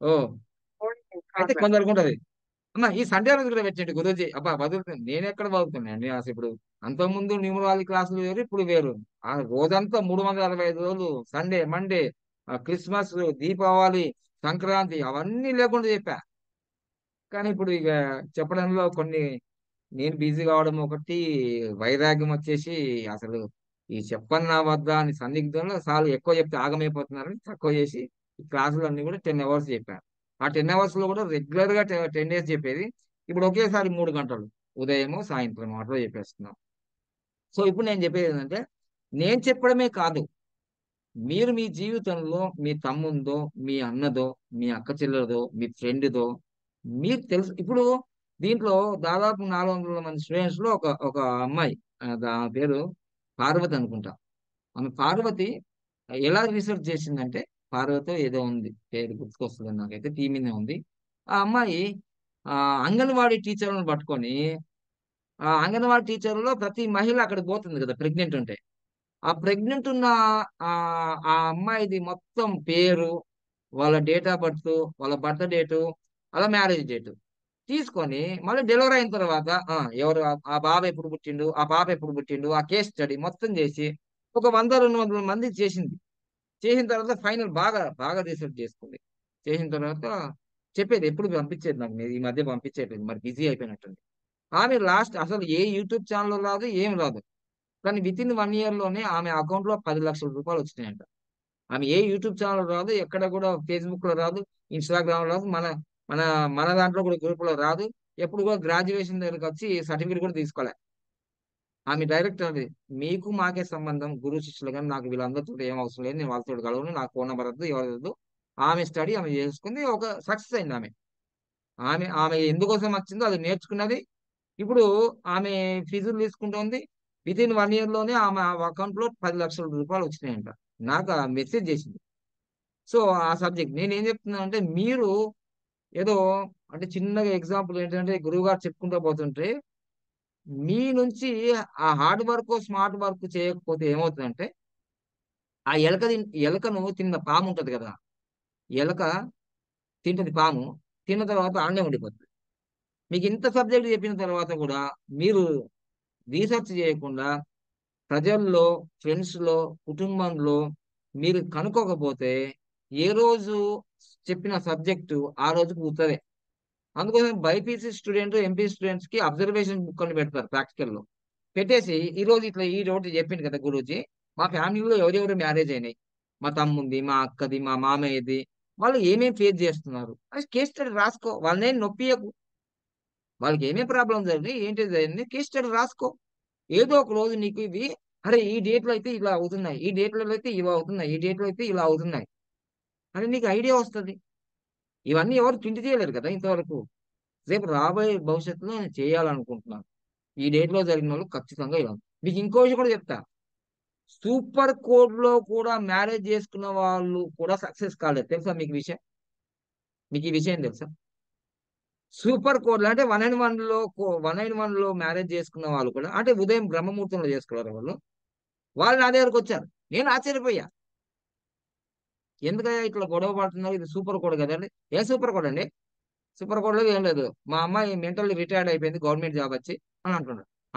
Oh Recording in అయితే progress. కొందరికి ఉంటది అమ్మా ఈ సండే రోజు కూడా పెట్టండి గురూజీ అబ్బా వదులుతాను నేను ఎక్కడ వదులుతాను అసలు ఇప్పుడు అంతకుముందు న్యూమరాలజీ క్లాసులు వేరు ఇప్పుడు వేరు ఆ రోజంతా మూడు వందల అరవై ఐదు రోజులు సండే మండే ఆ క్రిస్మస్ దీపావళి సంక్రాంతి అవన్నీ లేకుండా చెప్పా కానీ ఇప్పుడు ఇక చెప్పడంలో కొన్ని నేను బిజీ కావడం ఒకటి వైరాగ్యం వచ్చేసి అసలు ఈ చెప్పన్నా వద్దా అని సందిగ్ధంలో చాలా ఎక్కువ చెప్తే ఆగమైపోతున్నారని తక్కువ చేసి ఈ క్లాసులు అన్ని కూడా టెన్ అవర్స్ చెప్పాను ఆ టెన్ అవర్స్ లో కూడా రెగ్యులర్ గా టెన్ డేస్ చెప్పేది ఇప్పుడు ఒకేసారి మూడు గంటలు ఉదయము సాయంత్రం అట్లా చెప్పేస్తున్నాం సో ఇప్పుడు నేను చెప్పేది ఏంటంటే నేను చెప్పడమే కాదు మీరు మీ జీవితంలో మీ తమ్ముందో మీ అన్నదో మీ అక్క చెల్లెలదో మీ ఫ్రెండ్దో మీకు తెలుసు ఇప్పుడు దీంట్లో దాదాపు నాలుగు వందల మంది స్టూడెంట్స్ లో ఒక ఒక అమ్మాయి ఆ, దాని పేరు పార్వతి అనుకుంటా ఆమె పార్వతి ఎలా రీసెర్చ్ చేసిందంటే పార్వతి ఏదో ఉంది పేరు గుర్తుకొస్తుంది నాకైతే టీ మీదే ఉంది ఆ అమ్మాయి ఆ అంగన్వాడీ టీచర్లను పట్టుకొని ఆ అంగన్వాడీ టీచర్లో ప్రతి మహిళ అక్కడికి పోతుంది కదా ప్రెగ్నెంట్ ఉంటే ఆ ప్రెగ్నెంట్ ఉన్న ఆ ఆ అమ్మాయిది మొత్తం పేరు వాళ్ళ డేట్ ఆఫ్ బర్త్ వాళ్ళ బర్త్ డేటు అలా మ్యారేజ్ డేటు తీసుకొని మళ్ళీ డెలివరీ అయిన తర్వాత ఆ, ఎవరు ఆ ఆ బాబు ఎప్పుడు పుట్టిండు ఆ పాప ఎప్పుడు పుట్టిండు ఆ కేస్ స్టడీ మొత్తం చేసి ఒక వంద రెండు వందల మంది చేసింది చేసిన తర్వాత ఫైనల్ బాగా బాగా రీసెర్చ్ చేసుకుంది చేసిన తర్వాత చెప్పేది ఎప్పుడు పంపించేది నాకు మీరు ఈ మధ్య పంపించేది మరి బిజీ అయిపోయినట్టుంది ఆమె లాస్ట్ అసలు ఏ యూట్యూబ్ ఛానల్ రాదు ఏం రాదు కానీ విత్ ఇన్ వన్ ఇయర్ లోనే ఆమె అకౌంట్ లో పది లక్షల రూపాయలు వచ్చినాయంట ఆమె ఏ యూట్యూబ్ ఛానల్ రాదు ఎక్కడ కూడా ఫేస్బుక్ లో రాదు ఇన్స్టాగ్రామ్ లో రాదు మన మన మన దాంట్లో కూడా గ్రూప్ లో రాదు ఎప్పుడు కూడా గ్రాడ్యుయేషన్ దగ్గరికి వచ్చి సర్టిఫికేట్ కూడా తీసుకోలే ఆమె డైరెక్ట్ అది మీకు మాకే సంబంధం గురు శిష్యులు కానీ నాకు వీళ్ళందరితో ఏం అవసరం లేదు నేను వాళ్ళతో కలవను నాకు ఫోన్ నెంబర్ వద్దు ఎవరు వద్దు ఆమె స్టడీ ఆమె చేసుకుంది ఒక సక్సెస్ అయింది ఆమె ఆమె ఆమె ఎందుకోసం వచ్చిందో అది నేర్చుకున్నది ఇప్పుడు ఆమె ఫీజులు తీసుకుంటోంది విత్ ఇన్ వన్ ఇయర్ లోనే ఆమె అకౌంట్ లో పది లక్షల రూపాయలు వచ్చినాయంట నాకు ఆ మెసేజ్ చేసింది సో ఆ సబ్జెక్ట్ నేను ఏం చెప్తున్నా అంటే మీరు ఏదో అంటే చిన్నగా ఎగ్జాంపుల్ ఏంటంటే గురువు గారు చెప్పుకుంటూ పోతుంటే మీ నుంచి ఆ హార్డ్ వర్క్ స్మార్ట్ వర్క్ చేయకపోతే ఏమవుతుందంటే ఆ ఎలక తిన్- ఎలకను తిన్న పాము ఉంటది కదా ఎలక తింటది పాము తిన్న తర్వాత ఆడనే ఉండిపోతుంది మీకు ఇంత సబ్జెక్ట్ చెప్పిన తర్వాత కూడా మీరు రీసెర్చ్ చేయకుండా ప్రజల్లో ఫ్రెండ్స్లో కుటుంబంలో మీరు కనుక్కోకపోతే ఏ రోజు చెప్పిన సబ్జెక్టు ఆ రోజుకు ఉత్తరే అందుకోసం బైపీసీ స్టూడెంట్ ఎంపీ స్టూడెంట్స్ కి అబ్జర్వేషన్ బుక్ అని పెడతారు ప్రాక్టికల్ లో పెట్టేసి ఈ రోజు ఇట్లా ఈ రోజు చెప్పింది కదా గురూజీ మా ఫ్యామిలీలో ఎవరెవరు మ్యారేజ్ అయినాయి మా తమ్ముంది మా అక్కది మా మామయ్యది వాళ్ళు ఏమేమి ఫేస్ చేస్తున్నారు అది కేస్ స్టడీ రాసుకో వాళ్ళనేం నొప్పియకు వాళ్ళకి ఏమేమి ప్రాబ్లమ్స్ జరిగినాయి ఏంటి జరిగింది కేస్ స్టడీ రాసుకో ఏదో ఒక రోజు నీకు ఇవి అరే ఈ డేట్ లో అయితే ఇలా అవుతున్నాయి ఈ డేట్ లో అయితే ఇవి అవుతున్నాయి ఈ డేట్ లో అయితే ఇలా అవుతున్నాయి అని నీకు ఐడియా వస్తుంది ఇవన్నీ ఎవరు ప్రింట్ చేయలేరు కదా ఇంతవరకు రేపు రాబోయే భవిష్యత్తులో నేను చేయాలనుకుంటున్నాను ఈ డేట్ లో జరిగిన వాళ్ళు ఖచ్చితంగా ఇలా మీకు ఇంకో విషయం కూడా చెప్తా సూపర్ కోడ్ లో కూడా మ్యారేజ్ చేసుకున్న వాళ్ళు కూడా సక్సెస్ కాలేదు తెలుసా మీకు విషయం మీకు ఈ విషయం తెలుసా సూపర్ కోడ్ అంటే వన్ అండ్ వన్ లో వన్ అండ్ వన్ లో మ్యారేజ్ చేసుకున్న వాళ్ళు కూడా అంటే ఉదయం బ్రహ్మముహూర్తంలో చేసుకున్నారు వాళ్ళు వాళ్ళు నా దగ్గరకు వచ్చారు నేను ఆశ్చర్యపోయా ఎందుకయ్యా ఇట్లా గొడవ పడుతున్నారు ఇది సూపర్ కోడ్ కదండి ఏ సూపర్ కోడ్ అండి సూపర్ కోడ్ లో ఏం లేదు మా అమ్మాయి మెంటల్లీ రిటైర్డ్ అయిపోయింది గవర్నమెంట్ జాబ్ వచ్చి అని అంటున్నాడు ఆ?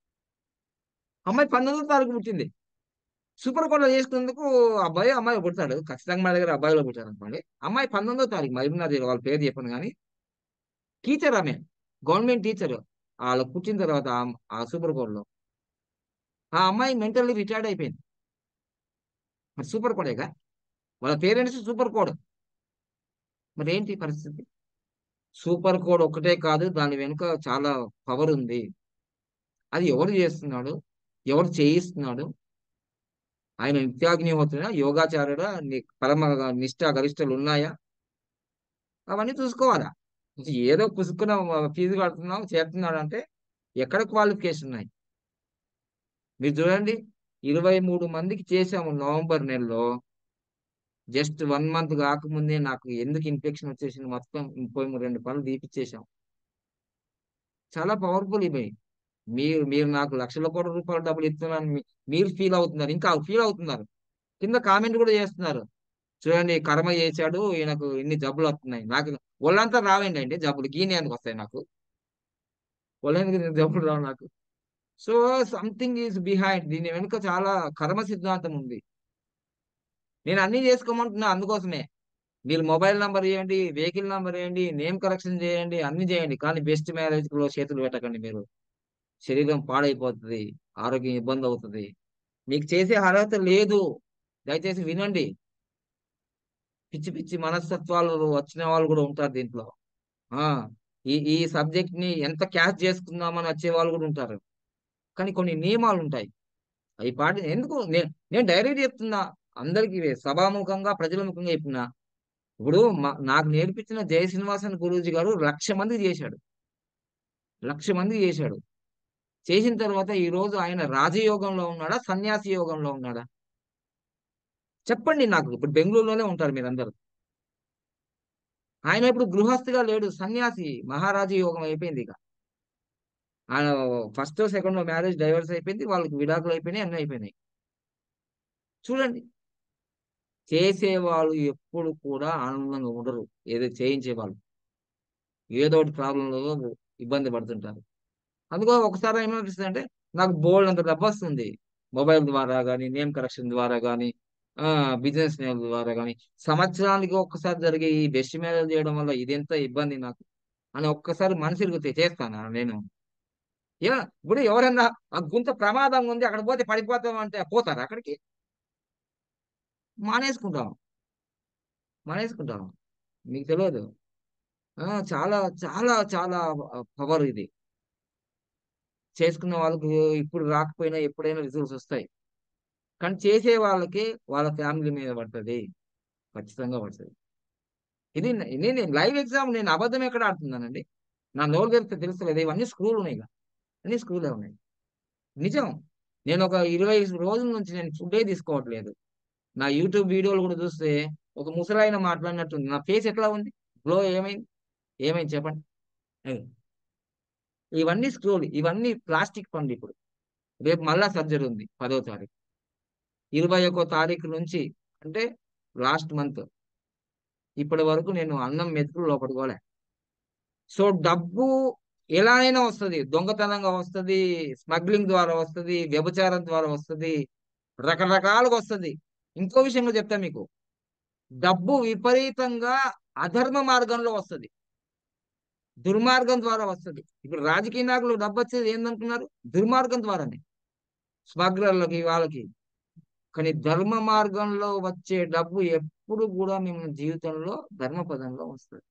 అమ్మాయి పంతొమ్మిదో తారీఖు పుట్టింది సూపర్ కోడ్ లో చేసుకున్నందుకు అబ్బాయి అమ్మాయి పుడతాడు ఖచ్చితంగా మా దగ్గర అబ్బాయిలో పుట్టారు అనుకోండి అమ్మాయి పంతొమ్మిదో తారీఖు మహబూబ్నగర్ జిల్లా వాళ్ళ పేరు చెప్పాను కానీ టీచర్ ఆమె గవర్నమెంట్ టీచర్ వాళ్ళ పుట్టిన తర్వాత ఆ- ఆ సూపర్ కోడ్ లో ఆ అమ్మాయి మెంటల్లీ రిటైర్డ్ అయిపోయింది మరి సూపర్ కోడేగా వాళ్ళ పేరెంట్స్ సూపర్ కోడ్ మరి ఏంటి పరిస్థితి సూపర్ కోడ్ ఒక్కటే కాదు దాని వెనుక చాలా పవర్ ఉంది అది ఎవరు చేస్తున్నాడు ఎవరు చేయిస్తున్నాడు ఆయన నిత్యాగ్నిహోత్రుడా యోగాచార్యుడా ని- పరమ నిష్ఠా గరిష్టలు ఉన్నాయా అవన్నీ చూసుకోవాలా ఏదో పుసుకున్న ఫీజు కడుతున్నావు చేస్తున్నాడు అంటే ఎక్కడ క్వాలిఫికేషన్ ఉన్నాయి మీరు చూడండి ఇరవై మూడు మందికి చేసాము నవంబర్ నెలలో జస్ట్ వన్ మంత్ కాకముందే నాకు ఎందుకు ఇన్ఫెక్షన్ వచ్చేసింది మొత్తం ముప్పై మూడు రెండు పనులు తీపిచ్చేసాం చాలా పవర్ఫుల్ ఇవి మీరు మీరు నాకు లక్షల కోట్ల రూపాయల డబ్బులు ఇస్తున్నాను మీ- మీరు ఫీల్ అవుతున్నారు ఇంకా ఫీల్ అవుతున్నారు కింద కామెంట్ కూడా చేస్తున్నారు చూడండి కర్మ చేశాడు ఈయనకు ఇన్ని జబ్బులు వస్తున్నాయి నాకు ఒళ్ళంతా రావండి అండి జబ్బులు గీని ఎందుకు వస్తాయి నాకు ఒళ్ళందుకు ఇన్ని జబ్బులు రావు నాకు సో సంథింగ్ ఈజ్ బిహైండ్ దీని వెనుక చాలా కర్మ సిద్ధాంతం ఉంది నేను అన్ని చేసుకోమంటున్నా అందుకోసమే మీరు మొబైల్ నంబర్ చేయండి వెహికల్ నంబర్ చేయండి నేమ్ కరెక్షన్ చేయండి అన్ని చేయండి కానీ బెస్ట్ మ్యారేజ్ లో చేతులు పెట్టకండి మీరు శరీరం పాడైపోతుంది ఆరోగ్యం ఇబ్బంది అవుతుంది మీకు చేసే అర్హత లేదు దయచేసి వినండి పిచ్చి పిచ్చి మనస్తత్వాలు వచ్చిన వాళ్ళు కూడా ఉంటారు దీంట్లో ఆ ఈ ఈ సబ్జెక్ట్ ని ఎంత క్యాచ్ చేసుకుందామని వచ్చే వాళ్ళు కూడా ఉంటారు కానీ కొన్ని నియమాలు ఉంటాయి అవి పాటి ఎందుకు నేను నేను డైరెక్ట్ చెప్తున్నా అందరికి సభాముఖంగా ప్రజల ముఖంగా చెప్తున్నా ఇప్పుడు మా- నాకు నేర్పించిన జయ శ్రీనివాసన్ గురూజీ గారు లక్ష మందికి చేశాడు లక్ష మందికి చేశాడు చేసిన తర్వాత ఈ రోజు ఆయన రాజయోగంలో ఉన్నాడా సన్యాసి యోగంలో ఉన్నాడా చెప్పండి నాకు ఇప్పుడు బెంగళూరులోనే ఉంటారు మీరందరూ ఆయన ఇప్పుడు గృహస్థిగా లేడు సన్యాసి మహారాజు యోగం అయిపోయింది ఇక ఆయన ఫస్ట్ సెకండ్ మ్యారేజ్ డైవర్స్ అయిపోయింది వాళ్ళకి విడాకులు అయిపోయినాయి అన్నీ అయిపోయినాయి చూడండి చేసేవాళ్ళు ఎప్పుడు కూడా ఆనందంగా ఉండరు ఏదో చేయించే వాళ్ళు ఏదో ఒకటి ప్రాబ్లంలో ఇబ్బంది పడుతుంటారు అందుకో ఒకసారి ఏమనిపిస్తుంది అంటే నాకు బోల్డ్ అంత డబ్బు వస్తుంది మొబైల్ ద్వారా కానీ నేమ్ కరెక్షన్ ద్వారా కానీ బిజినెస్ నేమ్ ద్వారా కానీ సంవత్సరానికి ఒక్కసారి జరిగే ఈ బెస్ట్ మ్యారేజ్ చేయడం వల్ల ఇదెంత ఇబ్బంది నాకు అని ఒక్కసారి మనసు ఇరిగితే చేస్తాను నేను ఏ ఇప్పుడు ఎవరన్నా ఆ గుంత ప్రమాదంగా ఉంది అక్కడ పోతే పడిపోతాం అంటే పోతారు అక్కడికి మానేసుకుంటాం మానేసుకుంటాం మీకు తెలియదు ఆ, చాలా చాలా చాలా పవర్ ఇది చేసుకున్న వాళ్ళకి ఇప్పుడు రాకపోయినా ఎప్పుడైనా రిజల్ట్స్ వస్తాయి కానీ చేసే వాళ్ళకి వాళ్ళ ఫ్యామిలీ మీద పడుతుంది ఖచ్చితంగా పడుతుంది ఇది నే- నేను లైవ్ ఎగ్జామ్ నేను అబద్ధం ఎక్కడ ఆడుతున్నానండి నా నోరు తెరిస్తే తెలుస్తలేదు ఇవన్నీ స్క్రూలు ఉన్నాయి ఇక. అన్ని స్క్రూలే ఉన్నాయి నిజం నేను ఒక ఇరవై రోజుల నుంచి నేను ఫుడ్డే తీసుకోవట్లేదు నా యూట్యూబ్ వీడియోలు కూడా చూస్తే ఒక ముసలాయన మాట్లాడినట్టుంది నా ఫేస్ ఎట్లా ఉంది గ్లో ఏమైంది ఏమైంది చెప్పండి అది. ఇవన్నీ స్క్రోల్ ఇవన్నీ ప్లాస్టిక్ పనులు ఇప్పుడు రేపు మళ్ళా సర్జరీ ఉంది పదో తారీఖు ఇరవై ఒక్కో తారీఖు నుంచి అంటే లాస్ట్ మంత్ ఇప్పటి వరకు నేను అన్నం మెతుకులు లోపడుకోలే సో డబ్బు ఎలా అయినా వస్తుంది దొంగతనంగా వస్తుంది స్మగ్లింగ్ ద్వారా వస్తుంది వ్యభిచారం ద్వారా వస్తుంది రకరకాలుగా వస్తుంది ఇంకో విషయం కూడా చెప్తా మీకు డబ్బు విపరీతంగా అధర్మ మార్గంలో వస్తుంది దుర్మార్గం ద్వారా వస్తుంది ఇప్పుడు రాజకీయ నాయకులు డబ్బు వచ్చేది ఏందనుకున్నారు దుర్మార్గం ద్వారానే స్మగ్లర్లకి వాళ్ళకి కానీ ధర్మ మార్గంలో వచ్చే డబ్బు ఎప్పుడు కూడా మేము జీవితంలో ధర్మపదంలో వస్తుంది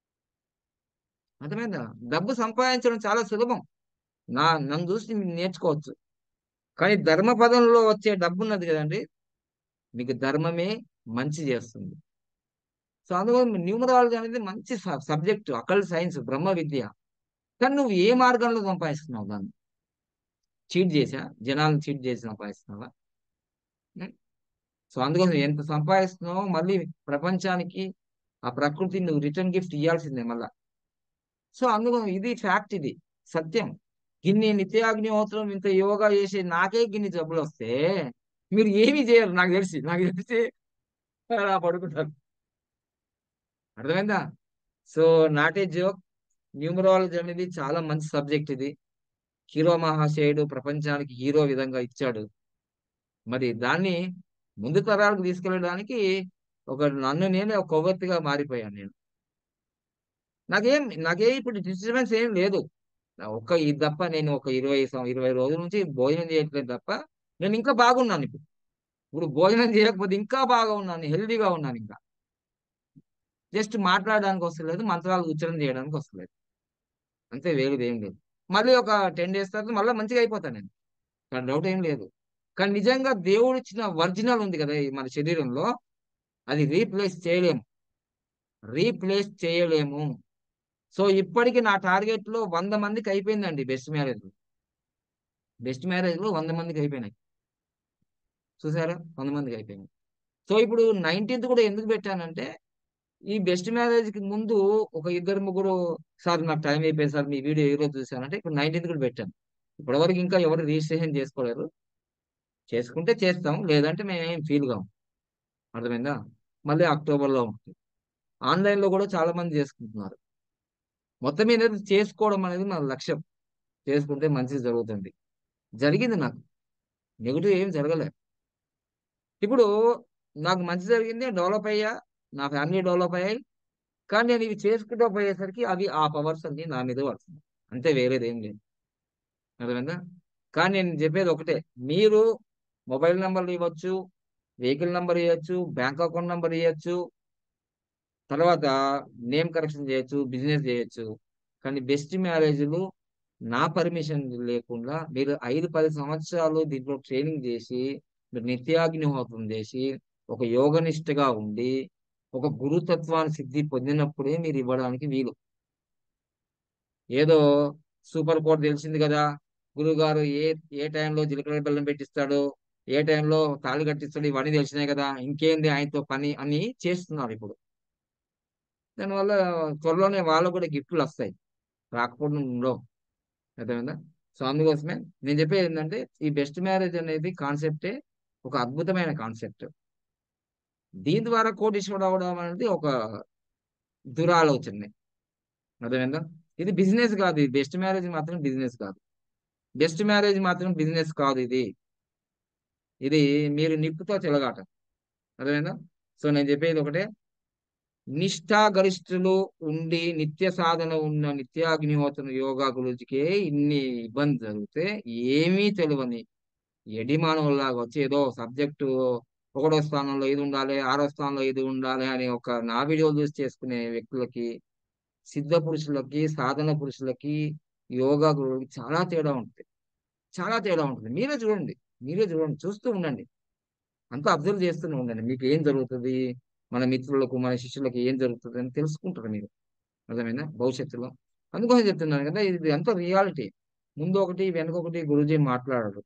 అర్థమైందా డబ్బు సంపాదించడం చాలా సులభం నా నన్ను చూసి మీరు నేర్చుకోవచ్చు కానీ ధర్మపదంలో వచ్చే డబ్బు ఉన్నది కదండి మీకు ధర్మమే మంచి చేస్తుంది సో అందువల్ల న్యూమరాలజీ అనేది మంచి సబ్జెక్ట్ అకల్ సైన్స్ బ్రహ్మ విద్య కానీ నువ్వు ఏ మార్గంలో సంపాదిస్తున్నావు దాన్ని చీట్ చేసా జనాలను చీట్ చేసి సంపాదిస్తున్నావా ఉం? సో అందుకోసం ఎంత సంపాదిస్తున్నావో మళ్ళీ ప్రపంచానికి ఆ ప్రకృతిని నువ్వు రిటర్న్ గిఫ్ట్ ఇవ్వాల్సిందే మళ్ళా సో అందుకని ఇది ఫ్యాక్ట్ ఇది సత్యం గిన్ని నిత్యాగ్నిహోత్రం ఇంత యోగా చేసి నాకే గిన్ని జబ్బులు వస్తే మీరు ఏమీ చేయరు నాకు తెలిసి నాకు తెలిసి అలా పడుకుంటారు అర్థమైందా సో నాటే జోక్ న్యూమరాలజీ అనేది చాలా మంచి సబ్జెక్ట్ ఇది హీరో మహాశయుడు ప్రపంచానికి హీరో విధంగా ఇచ్చాడు మరి దాన్ని ముందు తరాలకు తీసుకెళ్ళడానికి ఒక నన్ను నేనే ఒక కొవ్వొత్తిగా మారిపోయాను నేను నాకేం నాకేం ఇప్పుడు డిస్టర్బెన్స్ ఏం లేదు నా ఒక్క ఇది తప్ప నేను ఒక ఇరవై సం- ఇరవై రోజుల నుంచి భోజనం చేయట్లేదు తప్ప నేను ఇంకా బాగున్నాను ఇప్పుడు ఇప్పుడు భోజనం చేయకపోతే ఇంకా బాగా ఉన్నాను హెల్దీగా ఉన్నాను ఇంకా జస్ట్ మాట్లాడడానికి వస్తలేదు మంత్రాలు ఉచ్చారణ చేయడానికి వస్తలేదు అంతే వేరేది ఏం లేదు మళ్ళీ ఒక టెన్ డేస్ తర్వాత మళ్ళీ మంచిగా అయిపోతాను నేను కానీ డౌట్ ఏం లేదు కానీ నిజంగా దేవుడు ఇచ్చిన ఒరిజినల్ ఉంది కదా ఈ మన శరీరంలో అది రీప్లేస్ చేయలేము రీప్లేస్ చేయలేము సో ఇప్పటికి నా టార్గెట్ లో వంద మందికి అయిపోయిందండి బెస్ట్ మ్యారేజ్ బెస్ట్ మ్యారేజ్ లో వంద మందికి అయిపోయినాయి చూసారా వంద మందికి అయిపోయినాయి సో ఇప్పుడు నైన్టీన్త్ కూడా ఎందుకు పెట్టానంటే ఈ బెస్ట్ మ్యారేజ్ కి ముందు ఒక ఇద్దరు ముగ్గురు సార్ నాకు టైం అయిపోయింది సార్ మీ వీడియో ఏ రోజు చూసానంటే ఇప్పుడు నైన్టీన్త్ కూడా పెట్టాను ఇప్పటివరకు ఇంకా ఎవరు రిజిస్ట్రేషన్ చేసుకోలేరు చేసుకుంటే చేస్తాం లేదంటే మేమేం ఫీల్ కాం అర్థమైందా మళ్ళీ అక్టోబర్లో ఉంటుంది ఆన్లైన్లో కూడా చాలా మంది చేసుకుంటున్నారు మొత్తం మీద చేసుకోవడం అనేది మన లక్ష్యం చేసుకుంటే మంచిది జరుగుతుంది జరిగింది నాకు నెగిటివ్ ఏం జరగలే ఇప్పుడు నాకు మంచి జరిగింది డెవలప్ అయ్యా నా ఫ్యామిలీ డెవలప్ అయ్యాయి కానీ నేను ఇవి చేసుకుంటూ పోయేసరికి అవి ఆ పవర్స్ అన్ని నా మీద పడుతుంది అంతే వేరేది ఏం లేదు అర్థమైందా కానీ నేను చెప్పేది ఒకటే మీరు మొబైల్ నెంబర్లు ఇవ్వచ్చు వెహికల్ నెంబర్ ఇవ్వచ్చు బ్యాంక్ అకౌంట్ నెంబర్ ఇవ్వచ్చు తర్వాత నేమ్ కరెక్షన్ చేయొచ్చు బిజినెస్ చేయొచ్చు కానీ బెస్ట్ మ్యారేజ్లు నా పర్మిషన్ లేకుండా మీరు ఐదు పది సంవత్సరాలు దీంట్లో ట్రైనింగ్ చేసి మీరు నిత్యాగ్నిహోత్రం చేసి ఒక యోగనిష్టగా ఉండి ఒక గురుతత్వాన్ని సిద్ధి పొందినప్పుడే మీరు ఇవ్వడానికి వీలు ఏదో సూపర్ కోడ్ తెలిసింది కదా గురువు గారు ఏ ఏ టైంలో జీలకర్ర బెల్లం పెట్టిస్తాడు ఏ టైంలో తాళి కట్టిస్తాడు ఇవన్నీ తెలిసినాయి కదా ఇంకేంది ఆయనతో పని అని చేస్తున్నారు ఇప్పుడు దానివల్ల త్వరలోనే వాళ్ళకు కూడా గిఫ్ట్లు వస్తాయి రాకపోవడం ఉండవు అర్థమైందా సో అందుకోసమే నేను చెప్పేది ఏంటంటే ఈ బెస్ట్ మ్యారేజ్ అనేది కాన్సెప్టే ఒక అద్భుతమైన కాన్సెప్ట్ దీని ద్వారా కోటీశ్వరుడు అవడం అనేది ఒక దురాలోచన అర్థమైందా ఇది బిజినెస్ కాదు ఇది బెస్ట్ మ్యారేజ్ మాత్రం బిజినెస్ కాదు బెస్ట్ మ్యారేజ్ మాత్రం బిజినెస్ కాదు ఇది ఇది మీరు నిప్పుతో చెలగాట అర్థమైందా సో నేను చెప్పేది ఒకటే నిష్ఠాగరిష్ఠులు ఉండి నిత్య సాధన ఉన్న నిత్యాగ్నిహోత్ర యోగా గురుజీకే ఇన్ని ఇబ్బంది జరిగితే ఏమీ తెలియని ఎడి మానవులాగా వచ్చి ఏదో సబ్జెక్టు ఒకటో స్థానంలో ఇది ఉండాలి ఆరో స్థానంలో ఇది ఉండాలి అని ఒక నా వీడియోలు చూసి చేసుకునే వ్యక్తులకి సిద్ధ పురుషులకి సాధన పురుషులకి యోగా గురువులకి చాలా తేడా ఉంటుంది చాలా తేడా ఉంటుంది మీరే చూడండి మీరే చూడండి చూస్తూ ఉండండి అంతా అబ్జర్వ్ చేస్తూనే ఉండండి మీకు ఏం జరుగుతుంది మన మిత్రులకు మన శిష్యులకు ఏం జరుగుతుంది అని తెలుసుకుంటారు మీరు అర్థమైందా భవిష్యత్తులో అందుకోసం చెప్తున్నాను కదా ఇది అంతా రియాలిటీ ముందు ఒకటి వెనక ఒకటి గురుజీ మాట్లాడారు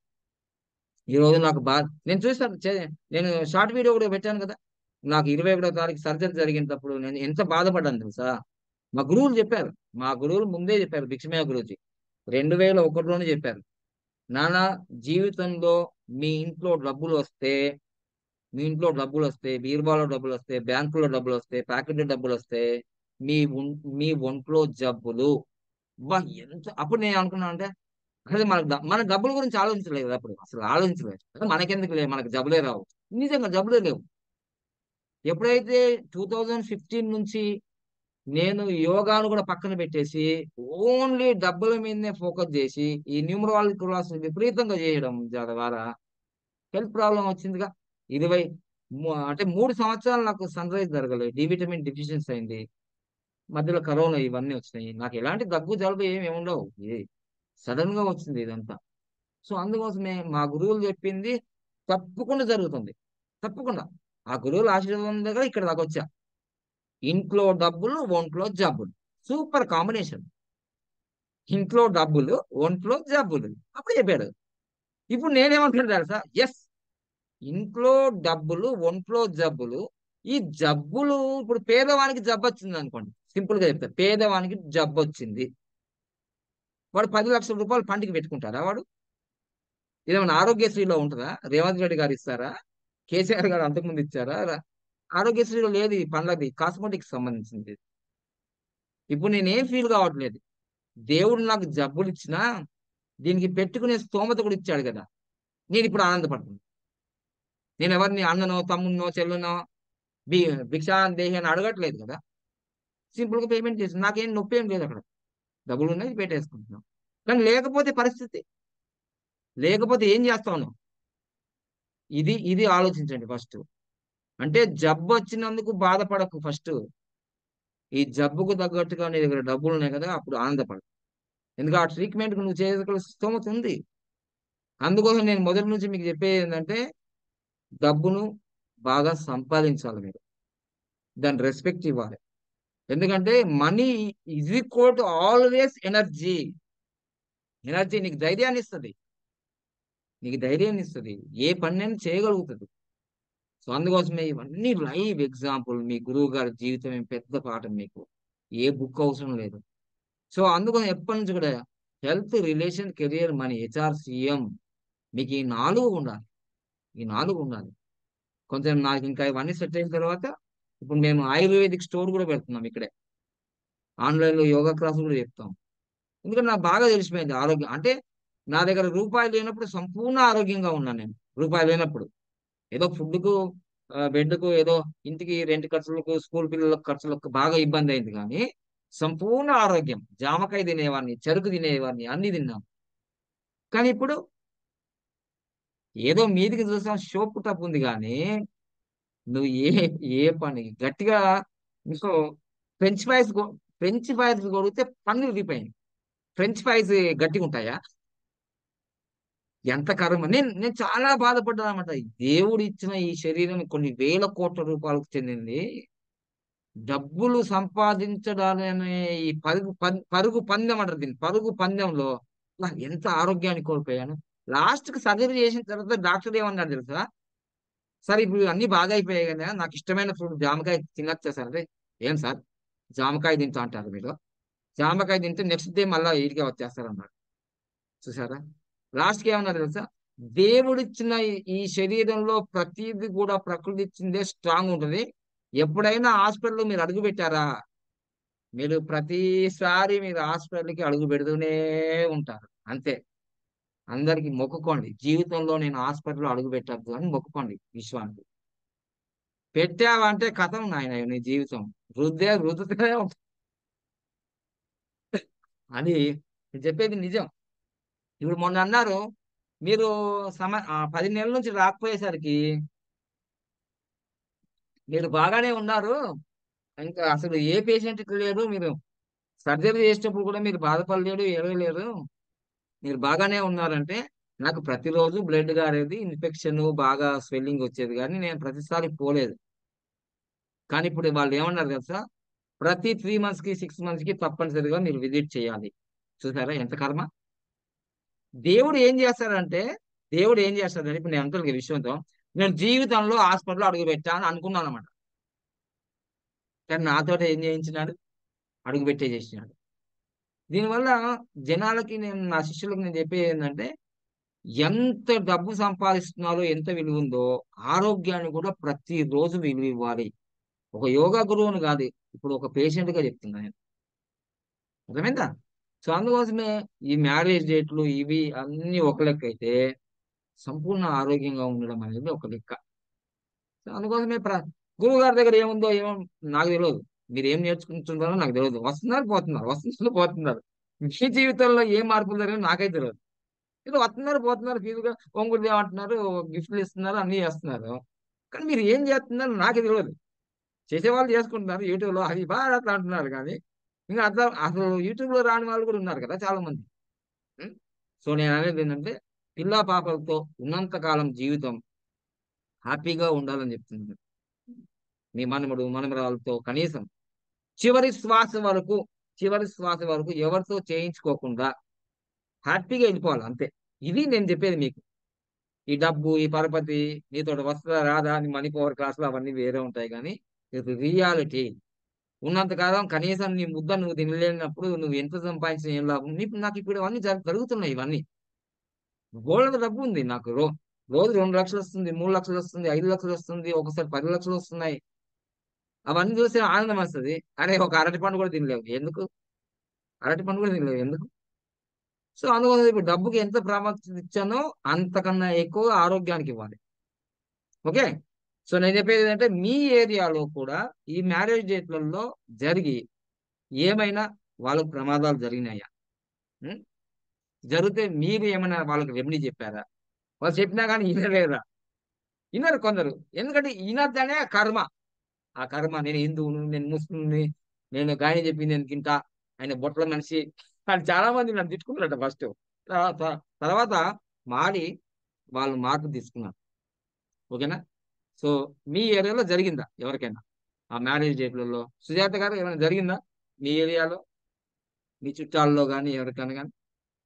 ఈ రోజు నాకు బాధ నేను చూసాను చే- నేను షార్ట్ వీడియో కూడా పెట్టాను కదా నాకు ఇరవై ఒకటో తారీఖు సర్జరీ జరిగినప్పుడు నేను ఎంత బాధపడ్డాను తెలుసా మా గురువులు చెప్పారు మా గురువులు ముందే చెప్పారు భిక్షమయ గురుజీ రెండు వేల ఒకటిలోనే చెప్పారు నాన్న జీవితంలో మీ ఇంట్లో డబ్బులు వస్తే మీ ఇంట్లో డబ్బులు వస్తే బీరువాలో డబ్బులు వస్తే బ్యాంకులో డబ్బులు వస్తే ప్యాకెట్లో డబ్బులు వస్తే మీ ఒం- మీ ఒంట్లో జబ్బులు వా ఎంత అప్పుడు నేను అనుకున్నాను అంటే అసలు మనకు డ- మన డబ్బుల గురించి ఆలోచించలేదు కదా అప్పుడు అసలు ఆలోచించలేదు అసలు మనకెందుకు లేదు మనకు జబ్బులే రావు నిజంగా జబ్బులే లేవు ఎప్పుడైతే టూ థౌజండ్ ఫిఫ్టీన్ నుంచి నేను యోగాను కూడా పక్కన పెట్టేసి ఓన్లీ డబ్బుల మీదనే ఫోకస్ చేసి ఈ న్యూమరాలజీ క్లాస్ విపరీతంగా చేయడం ద్వారా హెల్త్ ప్రాబ్లం వచ్చిందిగా ఇరవై ము- అంటే మూడు సంవత్సరాలు నాకు సన్ రైజ్ జరగలేదు డి విటమిన్ డిఫిషియన్సీ అయింది మధ్యలో కరోనా ఇవన్నీ వచ్చినాయి నాకు ఎలాంటి దగ్గు జలుబు ఏమి ఉండవు ఇది సడన్ గా వచ్చింది ఇదంతా సో అందుకోసమే మా గురువులు చెప్పింది తప్పకుండా జరుగుతుంది తప్పకుండా ఆ గురువుల ఆశీర్వాదం దగ్గర ఇక్కడ దాకా వచ్చా ఇంట్లో డబ్బులు ఒంట్లో జబ్బులు సూపర్ కాంబినేషన్ ఇంట్లో డబ్బులు ఒంట్లో జబ్బులు అప్పుడు చెప్పాడు ఇప్పుడు నేనేమంటున్నాను తెలుసా ఎస్ ఇంట్లో డబ్బులు ఒంట్లో జబ్బులు ఈ జబ్బులు ఇప్పుడు పేదవానికి జబ్బు వచ్చింది అనుకోండి సింపుల్ గా చెప్తా పేదవానికి జబ్బు వచ్చింది వాడు పది లక్షల రూపాయలు పంటికి పెట్టుకుంటారా వాడు ఇదేమన్నా ఆరోగ్యశ్రీలో ఉంటుందా రేవంత్ రెడ్డి గారు ఇస్తారా కేసీఆర్ గారు అంతకుముందు ఇచ్చారా రా- ఆరోగ్యశ్రీలో లేదు ఈ పండ్లది కాస్మెటిక్స్ సంబంధించింది ఇప్పుడు నేనేం ఫీల్ కావట్లేదు దేవుడు నాకు జబ్బులు ఇచ్చినా దీనికి పెట్టుకునే స్తోమత కూడా ఇచ్చాడు కదా నేను ఇప్పుడు ఆనందపడుతున్నాను నేను ఎవరిని అన్ననో తమ్మున్నో చెల్లునో బి భిక్షా దేహి అని అడగట్లేదు కదా సింపుల్ గా పేమెంట్ చేసి నాకేం నొప్పి ఏం లేదు అక్కడ డబ్బులు ఉన్నాయి పెట్టేసుకుంటున్నాం కానీ లేకపోతే పరిస్థితి లేకపోతే ఏం చేస్తావు నువ్వు ఇది ఇది ఆలోచించండి ఫస్ట్ అంటే జబ్బు వచ్చినందుకు బాధపడకు ఫస్ట్ ఈ జబ్బుకు తగ్గట్టుగా నీ దగ్గర డబ్బులు ఉన్నాయి కదా అప్పుడు ఆనందపడు ఎందుకంటే ఆ ట్రీట్మెంట్ నువ్వు చేయగల స్తోమత ఉంది అందుకోసం నేను మొదటి నుంచి మీకు చెప్పేది ఏంటంటే డబ్బును బాగా సంపాదించాలి మీరు దాని రెస్పెక్ట్ ఇవ్వాలి ఎందుకంటే money is equal to always energy energy నీకు ధైర్యాన్ని ఇస్తుంది నీకు ధైర్యాన్ని ఇస్తుంది ఏ పని చేయగలుగుతుంది సో అందుకోసమే ఇవన్నీ లైవ్ ఎగ్జాంపుల్ మీ గురువు గారి జీవితం ఏం పెద్ద పాఠం మీకు ఏ బుక్ అవసరం లేదు సో అందుకని ఎప్పటి నుంచి కూడా health relation career money HR CM మీకు ఈ నాలుగు ఉండాలి ఈ నాలుగు ఉండాలి కొంచెం నాకు ఇంకా ఇవన్నీ సెట్ అయిన తర్వాత ఇప్పుడు మేము ఆయుర్వేదిక్ స్టోర్ కూడా పెడుతున్నాం ఇక్కడే ఆన్లైన్ లో యోగా క్లాసులు కూడా చెప్తాం ఎందుకంటే నాకు బాగా తెలిసిపోయింది ఆరోగ్యం అంటే నా దగ్గర రూపాయి లేనప్పుడు సంపూర్ణ ఆరోగ్యంగా ఉన్నాను నేను రూపాయి లేనప్పుడు ఏదో ఫుడ్కు బెడ్కు ఏదో ఇంటికి రెంట్ ఖర్చులకు స్కూల్ పిల్లల ఖర్చులకు బాగా ఇబ్బంది అయింది కానీ సంపూర్ణ ఆరోగ్యం జామకాయ తినేవాడిని చెరుకు తినేవాడిని అన్ని తిన్నాను కానీ ఇప్పుడు ఏదో మీదికి చూసాం షోపు టప్ ఉంది కానీ నువ్వు ఏ ఏ పని గట్టిగా నీకు ఫ్రెంచ్ ఫ్రైస్ ఫ్రెంచ్ ఫ్రైస్ కొడితే పన్ను విరిగిపోయింది ఫ్రెంచ్ ఫ్రైస్ గట్టిగా ఉంటాయా ఎంత కర్మ నేను నేను చాలా బాధపడ్డాను అనమాట దేవుడు ఇచ్చిన ఈ శరీరం కొన్ని వేల కోట్ల రూపాయలకు చెందింది డబ్బులు సంపాదించడాలనే ఈ పరుగు పం- పరుగు పందెం అంటారు దీన్ని పరుగు పందెంలో నాకు ఎంత ఆరోగ్యాన్ని కోల్పోయాను లాస్ట్ కి సర్జరీ చేసిన తర్వాత డాక్టర్ ఏమన్నారు తెలుసా సరే ఇప్పుడు అన్ని బాగా అయిపోయాయి కదా నాకు ఇష్టమైన ఫ్రూట్ జామకాయ తినచ్చా సార్ అంటే ఏం సార్ జామకాయ తింటా అంటారు మీరు జామకాయ తింటే నెక్స్ట్ డే మళ్ళీ ఈడికే వచ్చేస్తారు అన్నారు చూసారా లాస్ట్కి ఏమన్నారు తెలుసా దేవుడిచ్చిన ఈ- ఈ శరీరంలో ప్రతిదీ కూడా ప్రకృతి ఇచ్చిందే స్ట్రాంగ్ ఉంటుంది ఎప్పుడైనా హాస్పిటల్లో మీరు అడుగు పెట్టారా మీరు ప్రతిసారి మీరు హాస్పిటల్కి అడుగు పెడుతూనే ఉంటారు అంతే అందరికి మొక్కుకోండి జీవితంలో నేను హాస్పిటల్లో అడుగు పెట్టద్దు అని మొక్కుకోండి విశ్వానికి పెట్టావంటే కథం నాయన నీ జీవితం వృద్ధే వృద్ధుతూనే ఉంటుంది అది నేను చెప్పేది నిజం ఇప్పుడు మొన్న అన్నారు మీరు సమ ఆ, పది నెలల నుంచి రాకపోయేసరికి మీరు బాగానే ఉన్నారు ఇంకా అసలు ఏ పేషెంట్ లేరు మీరు సర్జరీ చేసేటప్పుడు కూడా మీరు బాధపడలేరు ఏడవలేరు మీరు బాగానే ఉన్నారంటే నాకు ప్రతిరోజు బ్లడ్ గారేది ఇన్ఫెక్షన్ బాగా స్వెల్లింగ్ వచ్చేది కానీ నేను ప్రతిసారి పోలేదు కానీ ఇప్పుడు వాళ్ళు ఏమన్నారు తెలుసా ప్రతి త్రీ మంత్స్ కి సిక్స్ మంత్స్ కి తప్పనిసరిగా మీరు విజిట్ చేయాలి చూసారా ఎంత కర్మ దేవుడు ఏం చేస్తాడంటే దేవుడు ఏం చేస్తాడంటే ఇప్పుడు నేను అంటున్న విషయంతో నేను జీవితంలో హాస్పిటల్లో అడుగు పెట్టాను అనుకున్నాను అనమాట కానీ నాతో ఏం చేయించినాడు అడుగు పెట్టే చేసినాడు దీనివల్ల జనాలకి నేను నా శిష్యులకు నేను చెప్పేది ఏంటంటే ఎంత డబ్బు సంపాదిస్తున్నారో ఎంత విలువ ఉందో ఆరోగ్యాన్ని కూడా ప్రతిరోజు విలువ ఇవ్వాలి ఒక యోగా గురువుని కాదు ఇప్పుడు ఒక పేషెంట్ గా చెప్తున్నా నేను అర్థమైందా సో అందుకోసమే ఈ మ్యారేజ్ డేట్లు ఇవి అన్ని ఒక లెక్క అయితే సంపూర్ణ ఆరోగ్యంగా ఉండడం అనేది ఒక లెక్క సో అందుకోసమే ప్ర గురువు గారి దగ్గర ఏముందో ఏమో నాకు తెలియదు మీరు ఏం నేర్చుకుంటున్నారో నాకు తెలియదు వస్తున్నారు పోతున్నారు వస్తున్నారు పోతున్నారు మీ జీవితంలో ఏం మార్పులు జరిగినా నాకైతే తెలియదు ఏదో వస్తున్నారు పోతున్నారు ఫీజుగా ఒంగులు ఏమంటున్నారు గిఫ్ట్లు ఇస్తున్నారు అన్ని చేస్తున్నారు కానీ మీరు ఏం చేస్తున్నారో నాకే తెలియదు చేసేవాళ్ళు చేసుకుంటున్నారు యూట్యూబ్లో అది బాగా అట్లా అంటున్నారు కానీ ఇంకా అట్లా అసలు యూట్యూబ్లో రాని వాళ్ళు కూడా ఉన్నారు కదా చాలా మంది ఉం? సో నేను అనేది ఏంటంటే పిల్ల పాపలతో ఉన్నంత కాలం జీవితం హ్యాపీగా ఉండాలని చెప్తున్నాను మీ మనముడు మనమరాలతో కనీసం చివరి శ్వాస వరకు చివరి శ్వాస వరకు ఎవరితో చేయించుకోకుండా హ్యాపీగా వెళ్ళిపోవాలి అంతే ఇది నేను చెప్పేది మీకు ఈ డబ్బు ఈ పరపతి నీతో వస్తుందా రాదా అని మనీ పవర్ క్లాసులు అవన్నీ వేరే ఉంటాయి కానీ ఇది రియాలిటీ ఉన్నంతకాలం కనీసం నీ ముద్ద నువ్వు తినలేనప్పుడు నువ్వు ఎంత సంపాదించిన ఏం లాభం నీకు నాకు ఇప్పుడు ఇవన్నీ జరు- జరుగుతున్నాయి ఇవన్నీ గోల్డ్ డబ్బు ఉంది నాకు రో రోజు రెండు లక్షలు వస్తుంది మూడు లక్షలు వస్తుంది ఐదు లక్షలు వస్తుంది ఒకసారి పది లక్షలు వస్తున్నాయి అవన్నీ చూస్తే ఆనందం వస్తుంది అరే ఒక అరటి పండు కూడా తినలేవు ఎందుకు అరటి పండు కూడా తినలేవు ఎందుకు సో అందుకోసం ఇప్పుడు డబ్బుకి ఎంత ప్రాముఖ్యత ఇచ్చానో అంతకన్నా ఎక్కువ ఆరోగ్యానికి ఇవ్వాలి ఓకే సో నేను చెప్పేది ఏంటంటే మీ ఏరియాలో కూడా ఈ మ్యారేజ్ డేట్లలో జరిగి ఏమైనా వాళ్ళకు ప్రమాదాలు జరిగినాయా ఉం? జరిగితే మీరు ఏమైనా వాళ్ళకి రెమెడీ చెప్పారా వాళ్ళు చెప్పినా కానీ వినలేరా వినరు కొందరు ఎందుకంటే వినద్దనే కర్మ ఆ కర్మ నేను హిందువును నేను ముస్లింని నేను గాయని చెప్పి నేను తింటా ఆయన బొట్టల మనిషి అని చాలా మంది నన్ను తిట్టుకున్నారట ఫస్ట్ తర్వాత తర్వాత మారి వాళ్ళు మార్పు తీసుకున్నారు ఓకేనా సో మీ ఏరియాలో జరిగిందా ఎవరికైనా ఆ మ్యారేజ్ డేట్లలో సుజాత గారు ఏమైనా జరిగిందా మీ ఏరియాలో మీ చుట్టాల్లో కానీ ఎవరికైనా కానీ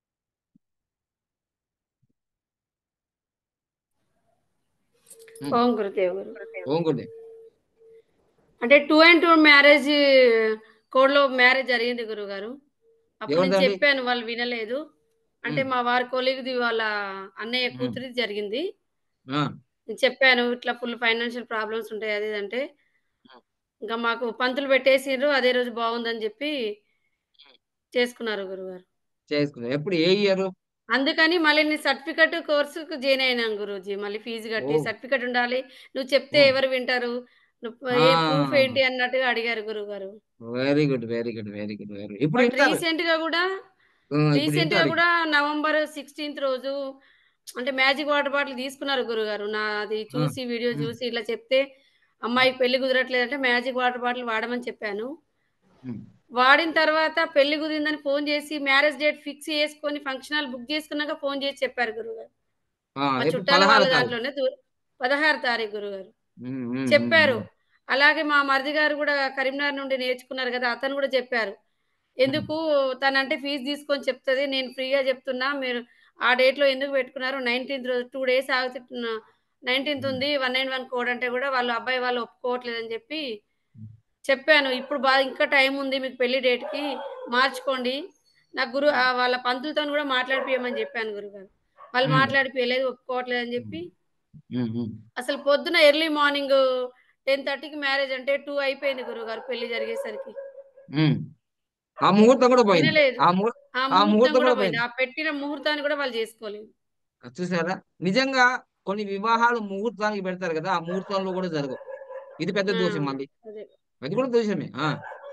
ఓం గురుదేవ్ గురు ఓం గుడి అంటే two and two marriage code లో మ్యారేజ్ జరిగింది గురువు గారు అప్పుడు నేను ఎవరిదండి? చెప్పాను వాళ్ళు వినలేదు అంటే మ్. మా వారి కొలిగిది వాళ్ళ అన్నయ్య మ్. కూతురిది జరిగింది ఆ, నేను చెప్పాను ఇట్లా ఫుల్ ఫైనాన్షియల్ ప్రాబ్లమ్స్ ఉంటాయి అది ఇది అంటే హ్మ్. ఇంకా మాకు పంతులు పెట్టేసిండ్రు అదే రోజు బాగుందని చెప్పి చేసుకున్నారు గురుగారు చేసుకున్నారు ఎప్పుడు ఏ ఇయర్ అందుకని మళ్ళీ నేను సర్టిఫికెట్ కోర్సుకు జాయిన్ అయినాను గురూజీ మళ్ళీ ఫీజు కట్టి ఓ సర్టిఫికెట్ ఉండాలి నువ్వు చెప్తే ఓ ఎవరు వింటారు నువ్వు ఏ ప్రూఫ్ ఏంటి అన్నట్టుగా అడిగారు గురుగారు very good very good very good very good ఇప్పుడు బట్ వింటారు రీసెంట్ గా కూడా ఆ, ఇప్పుడు రీసెంట్ గా వింటారు కూడా నవంబర్ సిక్స్టీన్త్ రోజు అంటే మ్యాజిక్ వాటర్ బాటిల్ తీసుకున్నారు గురుగారు నాది ఆ, చూసి వీడియో ఉమ్, చూసి ఇట్లా చెప్తే అమ్మాయికి పెళ్లి కుదరట్లేదంటే మ్యాజిక్ వాటర్ బాటిల్ వాడమని చెప్పాను ఉమ్, వాడిన తర్వాత పెళ్లి కుదిరిందని ఫోన్ చేసి మ్యారేజ్ డేట్ ఫిక్స్ చేసుకొని ఫంక్షన్ హాల్ బుక్ చేసుకున్నాక ఫోన్ చేసి చెప్పారు గురుగారు ఆ, మా ఇప్పుడు చుట్టాల పదహారో వాళ్ళ తారీఖు దాంట్లోనే దూ- పదహారు తారీఖు గురుగారు ఉమ్, ఉమ్, ఉమ్, చెప్పారు ఉమ్, అలాగే మా మరిది గారు కూడా కరీంనగర్ నుండి నేర్చుకున్నారు కదా అతను కూడా చెప్పారు ఉమ్, ఎందుకు తనంటే ఫీజు తీసుకొని చెప్తుంది నేను ఫ్రీగా చెప్తున్నా మీరు ఆ డేట్లో ఎందుకు పెట్టుకున్నారు నైన్టీన్త్ రోజు టూ డేస్ ఆగుతున్నా నైన్టీన్త్ ఉమ్, ఉంది వన్ నైన్ వన్ కోడ్ అంటే కూడా వాళ్ళు అబ్బాయి వాళ్ళు ఒప్పుకోవట్లేదని చెప్పి ఉమ్, చెప్పాను ఇప్పుడు బాగా ఇంకా టైం ఉంది మీకు పెళ్లి డేట్కి మార్చుకోండి నాకు గురు ఆ వాళ్ళ పంతులతో కూడా మాట్లాడిపియమని చెప్పాను గురుగారు వాళ్ళు ఉమ్, మాట్లాడిపియలేదు ఒప్పుకోవట్లేదు అని చెప్పి ఉమ్, ఉమ్, అసలు పొద్దున ఎర్లీ మార్నింగ్ టెన్ థర్టీకి మ్యారేజ్ అంటే టూ అయిపోయింది గురుగారు పెళ్లి జరిగేసరికి ఉమ్. ఆ ముహూర్తం కూడా పోయింది వినలేదు ఆ ముహూర్ ఆ ఆ ముహూర్తం ముహూర్తం కూడా కూడా పోయింది పోయింది ఆ పెట్టిన ముహూర్తాన్ని కూడా వాళ్ళు చేసుకోలేదు చూసారా నిజంగా కొన్ని వివాహాలు ముహూర్తానికి పెడతారు కదా ఆ ముహూర్తంలో కూడా జరగవు ఇది పెద్ద ఆ, దోషం మళ్ళీ అదే అది కూడా దోషమే ఆ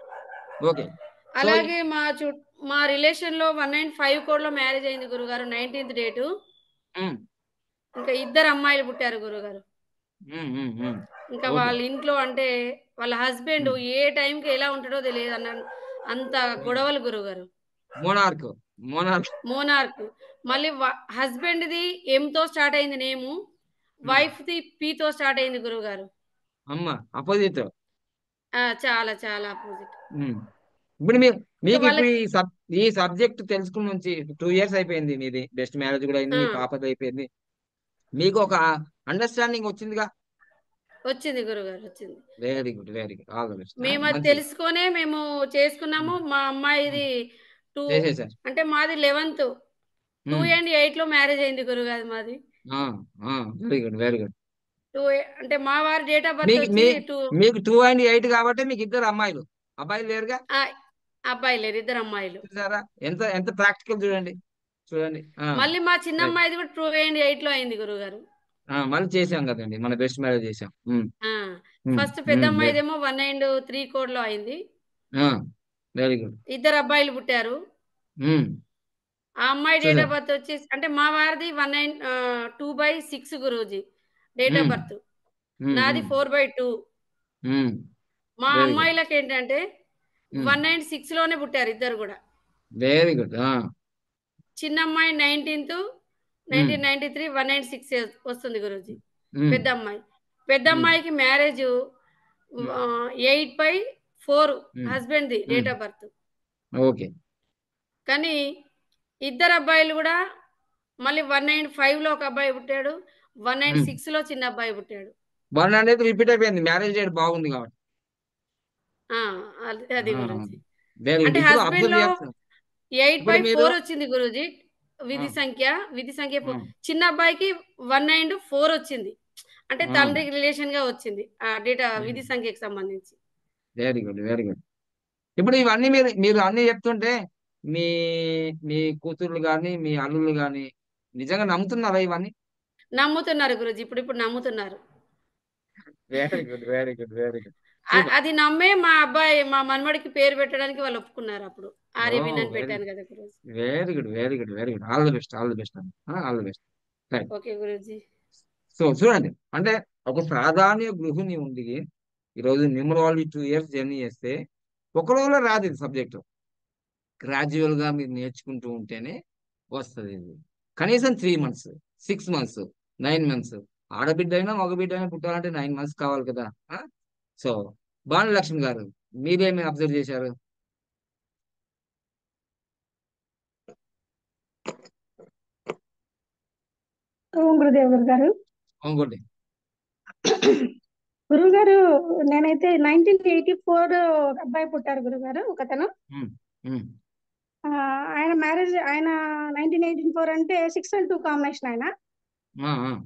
ఓకే సో అలాగే మా చు మా రిలేషన్ లో వన్ నైన్ ఫైవ్ కోడ్ లో మ్యారేజ్ అయింది గురుగారు నైన్టీన్త్ డేటు ఉమ్, ఇంకా ఇద్దరు అమ్మాయిలు పుట్టారు గురుగారు ఉమ్, ఉమ్, ఉమ్. ఇంకా ఓకే వాళ్ళ ఇంట్లో అంటే వాళ్ళ హస్బెండ్ ఉమ్, ఏ టైంకి ఎలా ఉంటాడో తెలియదు అన్న అంత ఉమ్. గొడవలు గురుగారు మోనార్క్ మోనార్క్ మోనార్క్ మళ్ళీ హస్బెండ్ది ఎంతో స్టార్ట్ అయింది నేము ఉమ్, వైఫ్ది పీతో స్టార్ట్ అయింది గురుగారు అమ్మ అపోజిట్ ఆ, చాలా చాలా అపోజిట్ ఉమ్. ఇప్పుడు మీరు ఇంకా మీకు ఇప్పుడు వాళ్ళకి ఈ సబ్ ఈ సబ్జెక్ట్ తెలుసుకున్న నుంచి టూ ఇయర్స్ అయిపోయింది మీది బెస్ట్ మ్యారేజ్ కూడా అయింది ఆ, మీ పాపది అయిపోయింది మీకు ఒక అండర్స్టాండింగ్ వచ్చిందిగా వచ్చింది గురుగారు వచ్చింది very good very good all the best మేము అది మంచిది తెలుసుకొనే మేము చేసుకున్నాము ఉమ్, మా ఉమ్. అమ్మాయిది టూ చేసేసారు అంటే మాది eleventh two um. And eight లో మ్యారేజ్ అయింది గురుగారు మాది very good very good two అంటే మా వారి డేట్ ఆఫ్ బర్త్ మీకు వచ్చి మీ టూ మీకు టూ అండ్ ఎయిట్ కాబట్టి మీకు ఇద్దరు అమ్మాయిలు అబ్బాయిలు లేరుగా అబ్బాయి లేరు ఇద్దరు అమ్మాయిలు చూసారా ఎంత ఎంత ప్రాక్టికల్ చూడండి చూడండి ఆ, మళ్ళీ మా చిన్న రైట్ అమ్మాయిది కూడా టూ అండ్ ఎయిట్ లో అయింది గురుగారు ఆ, మళ్ళీ చేసాం కదండి మన బెస్ట్ మ్యారేజ్ చేసాం ఫస్ట్ పెద్ద అమ్మాయిదేమో వన్ అండ్ త్రీ కోడ్ లో అయింది వెరీ గుడ్ ఇద్దరు అబ్బాయిలు పుట్టారు ఆ అమ్మాయి డేట్ చూసారు ఆఫ్ బర్త్ వచ్చి అంటే మా వారిది one nine two by six గురూజీ డేట్ ఆఫ్ బర్త్ నాది ఫోర్ బై టూ మా Very good. అమ్మాయిలకి ఏంటంటే వన్ నైన్ సిక్స్ లోనే పుట్టారు ఇద్దరు కూడా వెరీ గుడ్ చిన్న అమ్మాయి nineteenth nineteen ninety three one nine six వస్తుంది గురూజీ పెద్ద అమ్మాయి పెద్ద Hmm. అమ్మాయికి marriage eight by four Hmm. హస్బెండ్ది డేట్ ఆఫ్ బర్త్ ఓకే కానీ ఇద్దరు అబ్బాయిలు కూడా మళ్ళీ వన్ నైన్ ఫైవ్ లో ఒక అబ్బాయి పుట్టాడు వన్ నైన్ Hmm. సిక్స్ లో చిన్న అబ్బాయి పుట్టాడు వన్ అనేది రిపీట్ అయిపోయింది మ్యారేజ్ డేట్ బాగుంది కాబట్టి ఆ, అది- అది గురూజీ వెరీ గుడ్ అంటే ఇప్పుడు husband అబ్జర్వ్ లో చేస్తున్నాం ఎయిట్ ఇప్పుడు బై మీరు- ఫోర్ వచ్చింది గురూజీ విధి ఆ. సంఖ్య విధి సంఖ్య four. ఆ. చిన్న అబ్బాయికి వన్ నైన్ ఫోర్ వచ్చింది అంటే ఆ. తండ్రికి రిలేషన్ గా వచ్చింది ఆ డేటా Hmm. విధి సంఖ్యకి సంబంధించి వెరీ గుడ్ వెరీ గుడ్ ఇప్పుడు ఇవన్నీ మీరు మీరు అన్ని చెప్తుంటే మీ మీ కూతుర్లు కానీ మీ అల్లుళ్ళు కానీ నిజంగా నమ్ముతున్నారా ఇవన్నీ నమ్ముతున్నారు గురూజీ ఇప్పుడు ఇప్పుడు నమ్ముతున్నారు very good very good very good ఆ- అది నమ్మే మా అబ్బాయి మా మనమడికి పేరు పెట్టడానికి వాళ్ళు ఒప్పుకున్నారు అప్పుడు ఆర్యవిన్ అని Oh, very పెట్టాను కదా గురూజీ very good very good very good all the best all the best all the best okay గురూజీ సో చూడండి అంటే ఒక సాధారణ గృహిణి ఉంది ఈరోజు న్యూమరాలజీ టూ ఇయర్స్ జర్నీ చేస్తే ఒక రోజులో రాదు ఇది సబ్జెక్టు గ్రాడ్యువల్ గా మీరు నేర్చుకుంటూ ఉంటేనే వస్తుంది ఇది కనీసం three months six months nine months ఆడబిడ్డ అయినా మగబిడ్డ అయినా పుట్టాలంటే నైన్ మంత్స్ కావాలి కదా సో భానులక్ష్మి గారు మీరేమి అబ్జర్వ్ చేశారు ఓం గురుదేవ్ గురు గారు ఇంకోటి గురువు గారు నేనైతే నైన్టీన్ ఎయిటీ ఫోర్ అబ్బాయి పుట్టారు గురువు గారు ఒకతను ఉమ్, ఉమ్, ఆ, ఆయన మ్యారేజ్ ఆయన నైన్టీన్ ఎయిటీ ఫోర్ అంటే సిక్స్ అండ్ టూ కాంబినేషన్ ఆయన ఆ, ఆ,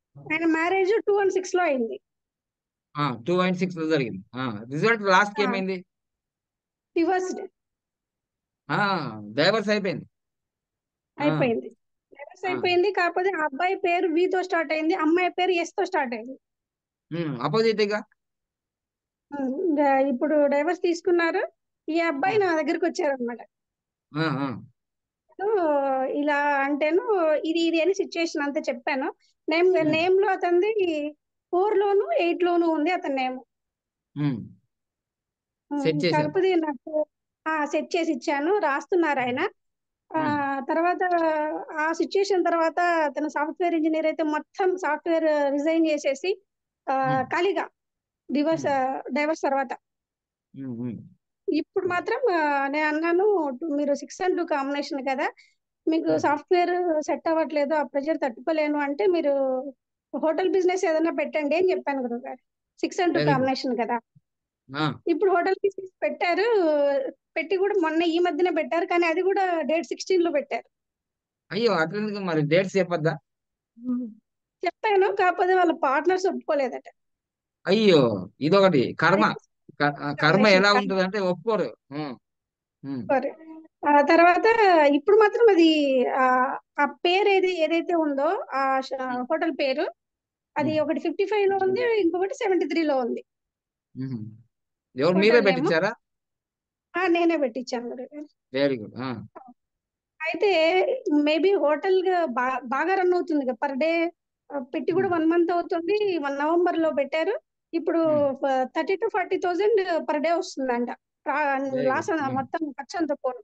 ఆయన మ్యారేజ్ టూ వన్ సిక్స్ లో అయింది టూ పాయింట్ సిక్స్ లో జరిగింది రిజల్ట్ లాస్ట్ కి ఆ. ఏమైంది డివోర్స్డ్ డైవర్స్ అయిపోయింది ఆ, అయిపోయింది డివోర్స్ ఆ. అయిపోయింది కాకపోతే ఆ అబ్బాయి పేరు V తో స్టార్ట్ అయింది అమ్మాయి పేరు ఎస్ తో స్టార్ట్ అయింది ఉమ్, opposite గా ఉమ్, ఇంకా ఇప్పుడు డైవర్స్ తీసుకున్నారు ఈ అబ్బాయి నా దగ్గరికి వచ్చారు అనమాట ఆ, ఆ, ఇలా అంటేను ఇది ఇది అని సిచ్యుయేషన్ అంతా చెప్పాను నేమ్ ఉమ్, నేమ్ లో అతనిది ఫోర్ లోను ఎయిట్ లోను ఉంది అతని నేమ్ ఉమ్. సెట్ చేశారు కాకపోతే నాకు సెట్ చేసి ఇచ్చాను రాస్తున్నారు ఆయన ఆ, ఉమ్, తర్వాత ఆ సిచ్యుయేషన్ తర్వాత తన సాఫ్ట్వేర్ ఇంజనీర్ అయితే మొత్తం సాఫ్ట్వేర్ రిజైన్ చేసేసి ఆ, ఉమ్, ఖాళీగా డివోర్స్ ఉమ్, డైవర్స్ తర్వాత ఉమ్, ఉమ్, ఇప్పుడు మాత్రం ఆ, నేను అన్నాను "టు- మీరు సిక్స్ అండ్ టూ కాంబినేషన్ కదా మీకు ఉమ్. సాఫ్ట్వేర్ సెట్ అవ్వట్లేదు ఆ ప్రెషర్ తట్టుకోలేను అంటే మీరు హోటల్ బిజినెస్ ఏదైనా పెట్టండి అని చెప్పాను గురువు గారు six and two very good combination కదా ఆ, ఇప్పుడు హోటల్ బిజినెస్ పెట్టారు పెట్టి కూడా మొన్న ఈ మధ్యన పెట్టారు కానీ అది కూడా డేట్ సిక్స్టీన్ లో పెట్టారు అయ్యో అట్లా మరి డేట్స్ చెప్పొద్దా చెప్పాను కాకపోతే వాళ్ళ పార్ట్నర్స్ ఒప్పుకోలేదట అయ్యో ఇదొకటి కర్మ క- ఆ, కర్మ కాంబినేషన్ ఎలా ఉంటుంది అంటే ఒప్పుకోరు ఉమ్, ఉమ్, సరే ఆ తర్వాత ఇప్పుడు మాత్రం అది ఆ ఆ పేరు ఏది ఏదైతే ఉందో ఆ ష- ఉమ్, హోటల్ పేరు అది ఉమ్, ఒకటి ఫిఫ్టీ ఫైవ్ లో ఉంది ఇంకొకటి సెవెంటీ త్రీ లో ఉంది ఉమ్. ఎవరు మీరే హోటల్ నేమ్ పెట్టించారా ఆ నేనే పెట్టించాను గురుగారు. వెరీ గుడ్ అయితే మేబీ హోటల్ బా- బాగా రన్ అవుతుంది కదా పర్ డే పెట్టి కూడా వన్ మంత్ అవుతుంది వన్ నవంబర్ లో పెట్టారు ఇప్పుడు thirty to forty thousand per day వస్తుందంట Very లాస్ good. మొత్తం ఖర్చు అంతా పోను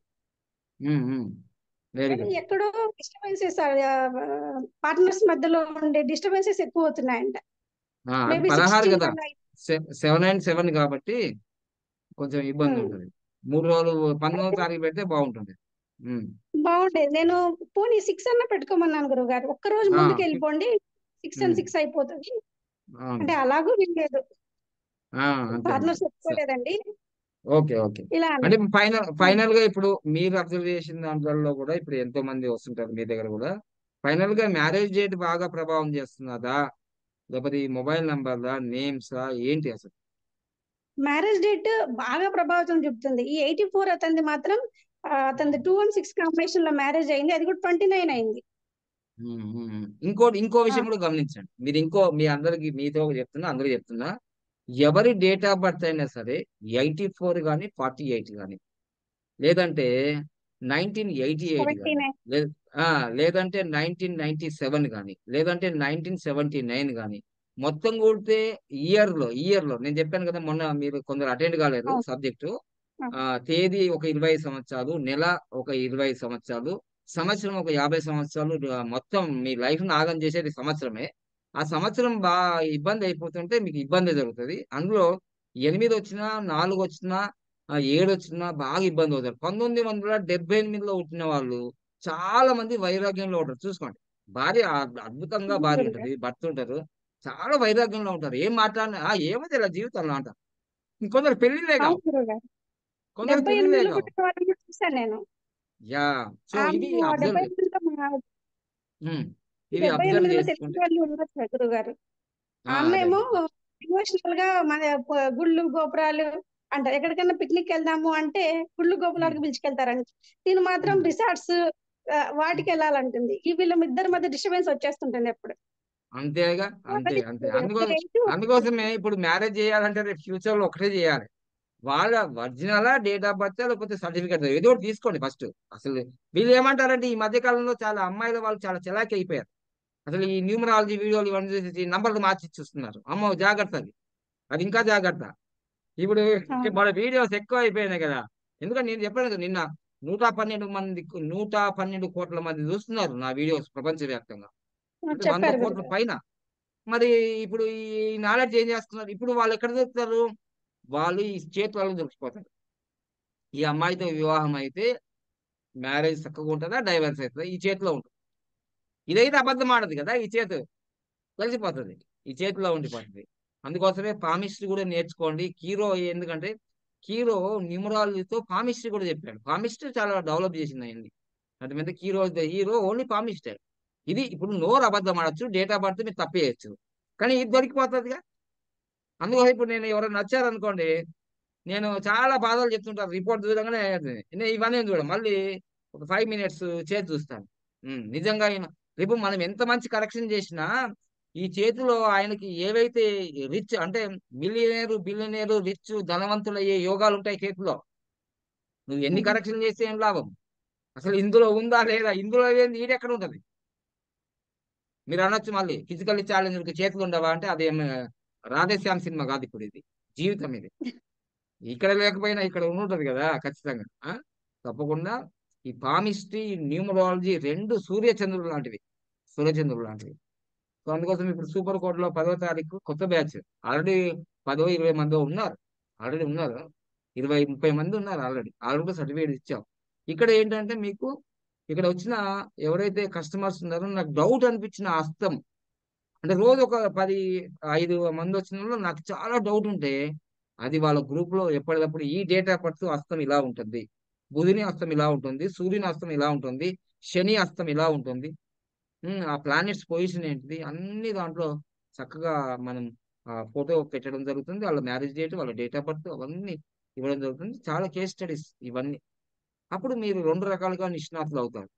వెరీ కానీ గుడ్ ఎక్కడో డిస్టర్బెన్సెస్ పార్ట్నర్స్ మధ్యలో ఉండే డిస్టర్బెన్సెస్ ఎక్కువ అవుతున్నాయంట మేబీ పదహారు సిక్స్టీన్ కదా సెవెన్ అండ్ సెవెన్ కాబట్టి కొంచెం ఇబ్బంది Hmm. ఉంటుంది మూడు రోజులు పంతొమ్మిదో తారీఖు పెడితే బాగుంటుంది ఉమ్. బాగుండేది నేను పోనీ సిక్స్ అన్న పెట్టుకోమన్నాను గురువు గారు ఒక్క రోజు ఆ, ముందుకు six. వెళ్ళిపోండి సిక్స్ అండ్ Hmm. సిక్స్ అయిపోతుంది అవును అంటే అలాగూ వినలేదు ఆ, అంతే పార్ట్నర్స్ అంతే ఒప్పుకోలేదండి ఓకే ఓకే ఇలా అంటే అన్నారు ఫైనల్ ఫైనల్ గా ఇప్పుడు మీరు అబ్జర్వ్ చేసిన దాంట్లో కూడా ఇప్పుడు ఎంతో మంది వస్తుంటారు మీ దగ్గర కూడా ఫైనల్ గా మ్యారేజ్ డేట్ బాగా ప్రభావం చేస్తున్నదా లేకపోతే ఈ మొబైల్ నంబర్లా నేమ్సా ఏంటి అసలు మ్యారేజ్ డేట్ బాగా ప్రభావితం చూపుతుంది ఈ ఎయిటీ ఫోర్ అతనిది మాత్రం ఆ, అతనిది టూ వన్ సిక్స్ కాంబినేషన్ లో మ్యారేజ్ అయింది అది కూడా ట్వంటీ నైన్ అయింది ఉమ్, ఉమ్, ఉమ్. ఇంకోటి ఇంకో ఆ, విషయం కూడా గమనించండి మీరు ఇంకో మీ అందరికి మీతో చెప్తున్నా అందరికి చెప్తున్నా ఎవరి డేట్ ఆఫ్ బర్త్ అయినా సరే ఎయిటీ ఫోర్ కానీ ఫార్టీ ఎయిట్ కానీ లేదంటే నైన్టీన్ ఎయిటీ ఎయిట్ సెవెంటీ కానీ నైన్ లే- ఆ, లేదంటే నైన్టీన్ నైన్టీ సెవెన్ కానీ లేదంటే నైన్టీన్ సెవెంటీ నైన్ కానీ మొత్తం కూడితే ఇయర్ లో ఇయర్ లో నేను చెప్పాను కదా మొన్న మీరు కొందరు అటెండ్ కాలేదు అవును సబ్జెక్టు అవును. ఆ తేదీ ఒక ఇరవై సంవత్సరాలు నెల ఒక ఇరవై సంవత్సరాలు సంవత్సరం ఒక యాభై సంవత్సరాలు ఆ, మొత్తం మీ లైఫ్ నాగం చేసేది సంవత్సరమే ఆ సంవత్సరం బాగా ఇబ్బంది అయిపోతుంటే మీకు ఇబ్బంది జరుగుతుంది అందులో ఎనిమిది వచ్చినా నాలుగు వచ్చినా ఆ, ఏడు వచ్చినా బాగా ఇబ్బంది అవుతారు పంతొమ్మిది వందల డెబ్బై ఎనిమిదిలో పుట్టిన వాళ్ళు చాలా మంది వైరాగ్యంలో ఉంటారు చూసుకోండి భార్య అద్- అద్భుతంగా భార్య ఉంటుంది భర్త ఉంటారు చాలా వైరాగ్యంలో ఉంటారు ఏం మాట్లాడినా "ఆ, ఏమైతే ఇలా జీవితంలో అంటారు ఇంకొందరు పెళ్లిళ్ళే కావు అవును గురువు గారు కొందరు డెబ్బై పెళ్లిళ్ళే ఎనిమిదిలో కావు పుట్టిన వాళ్ళని కూడా చూశాను నేను యా సో ఇది ఆమె అబ్జర్వ్ డెబ్బై ఎనిమిదిలో మా- ఇది డెబ్బై అబ్జర్వ్ ఎనిమిదిలో చేసుకుంటే తెలిసిన వాళ్ళు ఉన్నారు గురువు గారు ఆ, ఆ అమ్మ అదే ఏమో అదే డివోషనల్ గా మన ప- గుళ్ళు గోపురాలు అంటారు ఎక్కడికైనా పిక్నిక్ వెళ్దాము అంటే గుళ్ళు గోపురాలకు పిలుచుకెళ్తారంట నేను మాత్రం ఉమ్. రిసార్ట్స్ వాటికి వెళ్ళాలంటుంది ఈ వీళ్ళ ఇద్దరి మధ్య డిస్టర్బెన్స్ వచ్చేస్తుంటుంది ఎప్పుడు అంతేగా అంతే అది అంతే ఎప్పుడు అందుకోసం ఎయిట్ అందుకోసమే ఇప్పుడు మ్యారేజ్ చేయాలంటే రేపు ఫ్యూచర్ లో ఒకటే చేయాలి వాళ్ళ ఒరిజినల్ డేట్ ఆఫ్ బర్త్ లేకపోతే సర్టిఫికేట్ ఏదో ఒకటి తీసుకోండి ఫస్ట్ అసలు వీళ్ళు ఏమంటారంటే ఈ మధ్య కాలంలో చాలా అమ్మాయిల వాళ్ళు చాలా చిలాకి అయిపోయారు అసలు ఈ న్యూమరాలజీ వీడియోలు ఇవన్నీ చూసి నంబర్లు మార్చి చూస్తున్నారు అమ్మో జాగ్రత్త అది అది ఇంకా జాగ్రత్త ఇప్పుడు అవును. మన వీడియోస్ ఎక్కువ అయిపోయినాయి కదా ఎందుకంటే నేను చెప్పాను కదా నిన్న నూట పన్నెండు మంది నూట పన్నెండు కోట్ల మంది చూస్తున్నారు నా వీడియోస్ ప్రపంచవ్యాప్తంగా అంటే వంద చెప్పారు కోట్ల గురుగారు పైన మరి ఇప్పుడు ఈ నాలెడ్జ్ ఏం చేస్తున్నారు ఇప్పుడు వాళ్ళు ఎక్కడ దొరుకుతారు వాళ్ళు ఈ చేతులలో దొరికిపోతారు ఈ అమ్మాయితో వివాహం అయితే మ్యారేజ్ చక్కగా ఉంటుందా డైవర్స్ అవుతుందా ఈ చేతిలో ఉంటుంది ఇదైతే అబద్ధం ఆడదు కదా ఈ చేతు కలిసిపోతుంది ఈ చేతిలో ఉండిపోతుంది అందుకోసమే పామిస్ట్రీ కూడా నేర్చుకోండి కీరో ఎందుకంటే కీరో న్యూమరాలజీతో పామిస్ట్రీ కూడా చెప్పాడు పామిస్ట్రీ చాలా డెవలప్ చేసింది అయింది అది మీద కీరో ద హీరో ఓన్లీ పామిస్టే ఇది ఇప్పుడు నోరు అబద్ధం ఆడచ్చు డేట్ ఆఫ్ బర్త్ మీరు తప్పేయచ్చు కానీ ఇది దొరికిపోతుందిగా అందుకోసం ఇప్పుడు నేను ఎవరైనా నచ్చారనుకోండి నేను చాలా బాధలు చెప్తుంటాను రిపోర్ట్ చూడగానే నేను ఇవన్నీ చూడ మళ్ళీ ఒక ఫైవ్ మినిట్స్ చేతి చూస్తాను ఉమ్, నిజంగా ఆయన రేపు మనం ఎంత మంచి కరెక్షన్ చేసినా ఈ చేతిలో ఆయనకి ఏవైతే రిచ్ అంటే మిలియనేరు బిలియనేరు రిచ్ ధనవంతులు అయ్యే యోగాలు ఉంటాయి చేతిలో నువ్వు ఎన్ని మ్మ్. కరెక్షన్ చేస్తే ఏం లాభం అసలు ఇందులో ఉందా లేదా ఇందులో ఏంది ఈడెక్కడ ఉంటది మీరు అనొచ్చు మళ్ళీ ఫిజికల్ ఛాలెంజ్ చేతులు ఉండవా అంటే అదేం రాధేశ్యామ్ సినిమా కాదు ఇప్పుడు ఇది జీవితం ఇది ఇక్కడ లేకపోయినా ఇక్కడ ఉంటది కదా ఖచ్చితంగా ఆ? తప్పకుండా ఈ పామిస్ట్రీ న్యూమరాలజీ రెండు సూర్యచంద్రులు లాంటివి సూర్యచంద్రులు లాంటివి సో అందుకోసం ఇప్పుడు సూపర్ కోట్ లో పదో తారీఖు కొత్త బ్యాచ్ ఆల్రెడీ పదో ఇరవై మంది ఉన్నారు ఆల్రెడీ ఉన్నారు ఇరవై ముప్పై మంది ఉన్నారు ఆల్రెడీ ఆల్రెడీ సర్టిఫికేట్ ఇచ్చాం ఇక్కడ ఏంటంటే మీకు ఇక్కడ వచ్చిన ఎవరైతే కస్టమర్స్ ఉన్నారో నాకు డౌట్ అనిపించిన అస్తం అంటే రోజు ఒక పది ఐదు మంది వచ్చిన వాళ్ళు నాకు చాలా డౌట్ ఉంటే అది వాళ్ళ గ్రూప్ లో ఎప్పటికప్పుడు ఈ డేటా పడుతూ అస్తం ఇలా ఉంటుంది బుధుని అస్తం ఇలా ఉంటుంది సూర్యుని అస్తం ఇలా ఉంటుంది శని అస్తం ఇలా ఉంటుంది ఉమ్, ఆ ప్లానెట్స్ పొజిషన్ ఏంటిది అన్ని దాంట్లో చక్కగా మనం ఫోటో పెట్టడం జరుగుతుంది వాళ్ళ మ్యారేజ్ డేట్ వాళ్ళ డేట్ ఆఫ్ బర్త్ అవన్నీ ఇవ్వడం జరుగుతుంది చాలా కేస్ స్టడీస్ ఇవన్నీ అప్పుడు మీరు రెండు రకాలుగా నిష్ణాతులు అవుతారు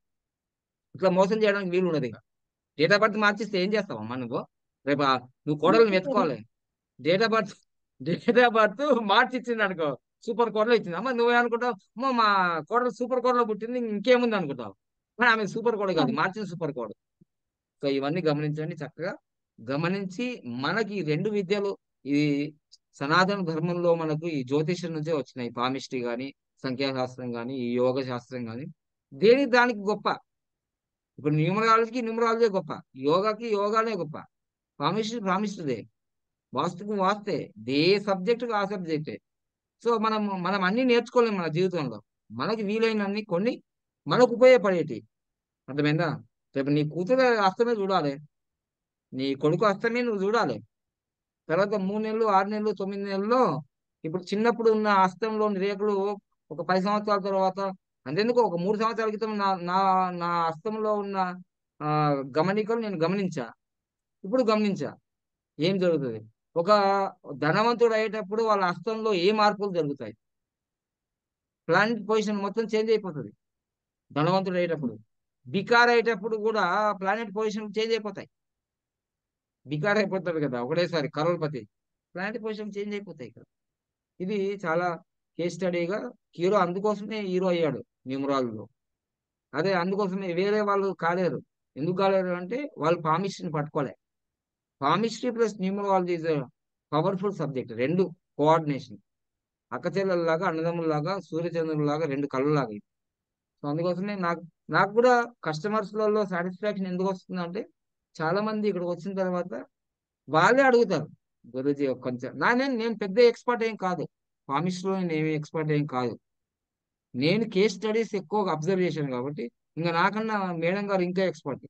ఇట్లా మోసం చేయడానికి వీలు ఉండదు ఇక డేట్ ఆఫ్ బర్త్ మార్చిస్తే ఏం చేస్తావమ్మా నువ్వు రేపు ఆ నువ్వు కోడలు వెతుకోవాలి date of birth date of birth మార్చి ఇచ్చింది అనుకో సూపర్ కోడలో ఇచ్చింది అమ్మ నువ్వే అనుకుంటావు అమ్మ మా కోడలు సూపర్ కోడలో పుట్టింది ఇంకేముంది అనుకుంటావు కానీ ఆమె సూపర్ కోడ కాదు మార్చిన సూపర్ కోడ్ సో ఇవన్నీ గమనించండి చక్కగా గమనించి మనకి ఈ రెండు విద్యలు ఈ సనాతన ధర్మంలో మనకు ఈ జ్యోతిష్యం నుంచే వచ్చినాయి పామిస్ట్రీ కానీ సంఖ్యాశాస్త్రం కానీ ఈ యోగ శాస్త్రం కానీ దేని దానికి గొప్ప ఇప్పుడు న్యూమరాలజీకి న్యూమరాలజీ గొప్ప యోగాకి యోగానే గొప్ప పామిస్ట్రీ పామిస్ట్రీదే వాస్తుకు వాస్తే దే సబ్జెక్టుకు ఆ సబ్జెక్టే సో మనం మనం అన్ని నేర్చుకోలేం మన జీవితంలో మనకి వీలైనన్ని కొన్ని మనకు ఉపయోగపడేటి అర్థమైందా రేపు నీ కూతురు అస్తమే చూడాలి నీ కొడుకు అస్తమే నువ్వు చూడాలి తర్వాత మూడు నెలలు ఆరు నెలలు తొమ్మిది నెలల్లో ఇప్పుడు చిన్నప్పుడు ఉన్న అస్తంలోని రేకులు ఒక పది సంవత్సరాల తర్వాత అంతెందుకు ఒక మూడు సంవత్సరాల క్రితం నా నా నా అస్తంలో ఉన్న ఆ, గమనికలు నేను గమనించా ఇప్పుడు గమనించా ఏం జరుగుతుంది ఒక ధనవంతుడు అయ్యేటప్పుడు వాళ్ళ హస్తంలో ఏ మార్పులు జరుగుతాయి ప్లానెట్ పొజిషన్ మొత్తం చేంజ్ అయిపోతుంది ధనవంతుడు అయ్యేటప్పుడు బికార్ అయ్యేటప్పుడు కూడా ప్లానెట్ పొజిషన్ చేంజ్ అయిపోతాయి బికార్ అయిపోతాడు కదా ఒకటేసారి కరోల్పతి ప్లానెట్ పొజిషన్ చేంజ్ అయిపోతాయి ఇక్కడ ఇది చాలా కేస్ స్టడీగా హీరో అందుకోసమే హీరో అయ్యాడు న్యూమరాల్లో అదే అందుకోసమే వేరే వాళ్ళు కాలేరు ఎందుకు కాలేరు అంటే వాళ్ళు పామిస్ట్రీని పట్టుకోలే palmistry plus numerology is powerful subject రెండు కోఆర్డినేషన్ అక్కచెల్లెల్లాగా అన్నదమ్ముల్లాగా సూర్యచంద్రులాగా రెండు కళ్ళలాగా ఇది సో అందుకోసమే నాకు నాకు కూడా కస్టమర్స్లలో సాటిస్ఫాక్షన్ ఎందుకు వస్తుంది అంటే చాలా మంది ఇక్కడికి వచ్చిన తర్వాత వాళ్ళే అడుగుతారు గురుజీ కొంచెం నా నేను నేను పెద్ద ఎక్స్పర్ట్ ఏం కాదు పామిస్ట్రీలో నేను ఎక్స్పర్ట్ ఏం కాదు నేను కేస్ స్టడీస్ ఎక్కువగా అబ్జర్వ్ చేశాను కాబట్టి ఇంకా నాకన్నా మేడం గారు ఇంకా ఎక్స్పర్ట్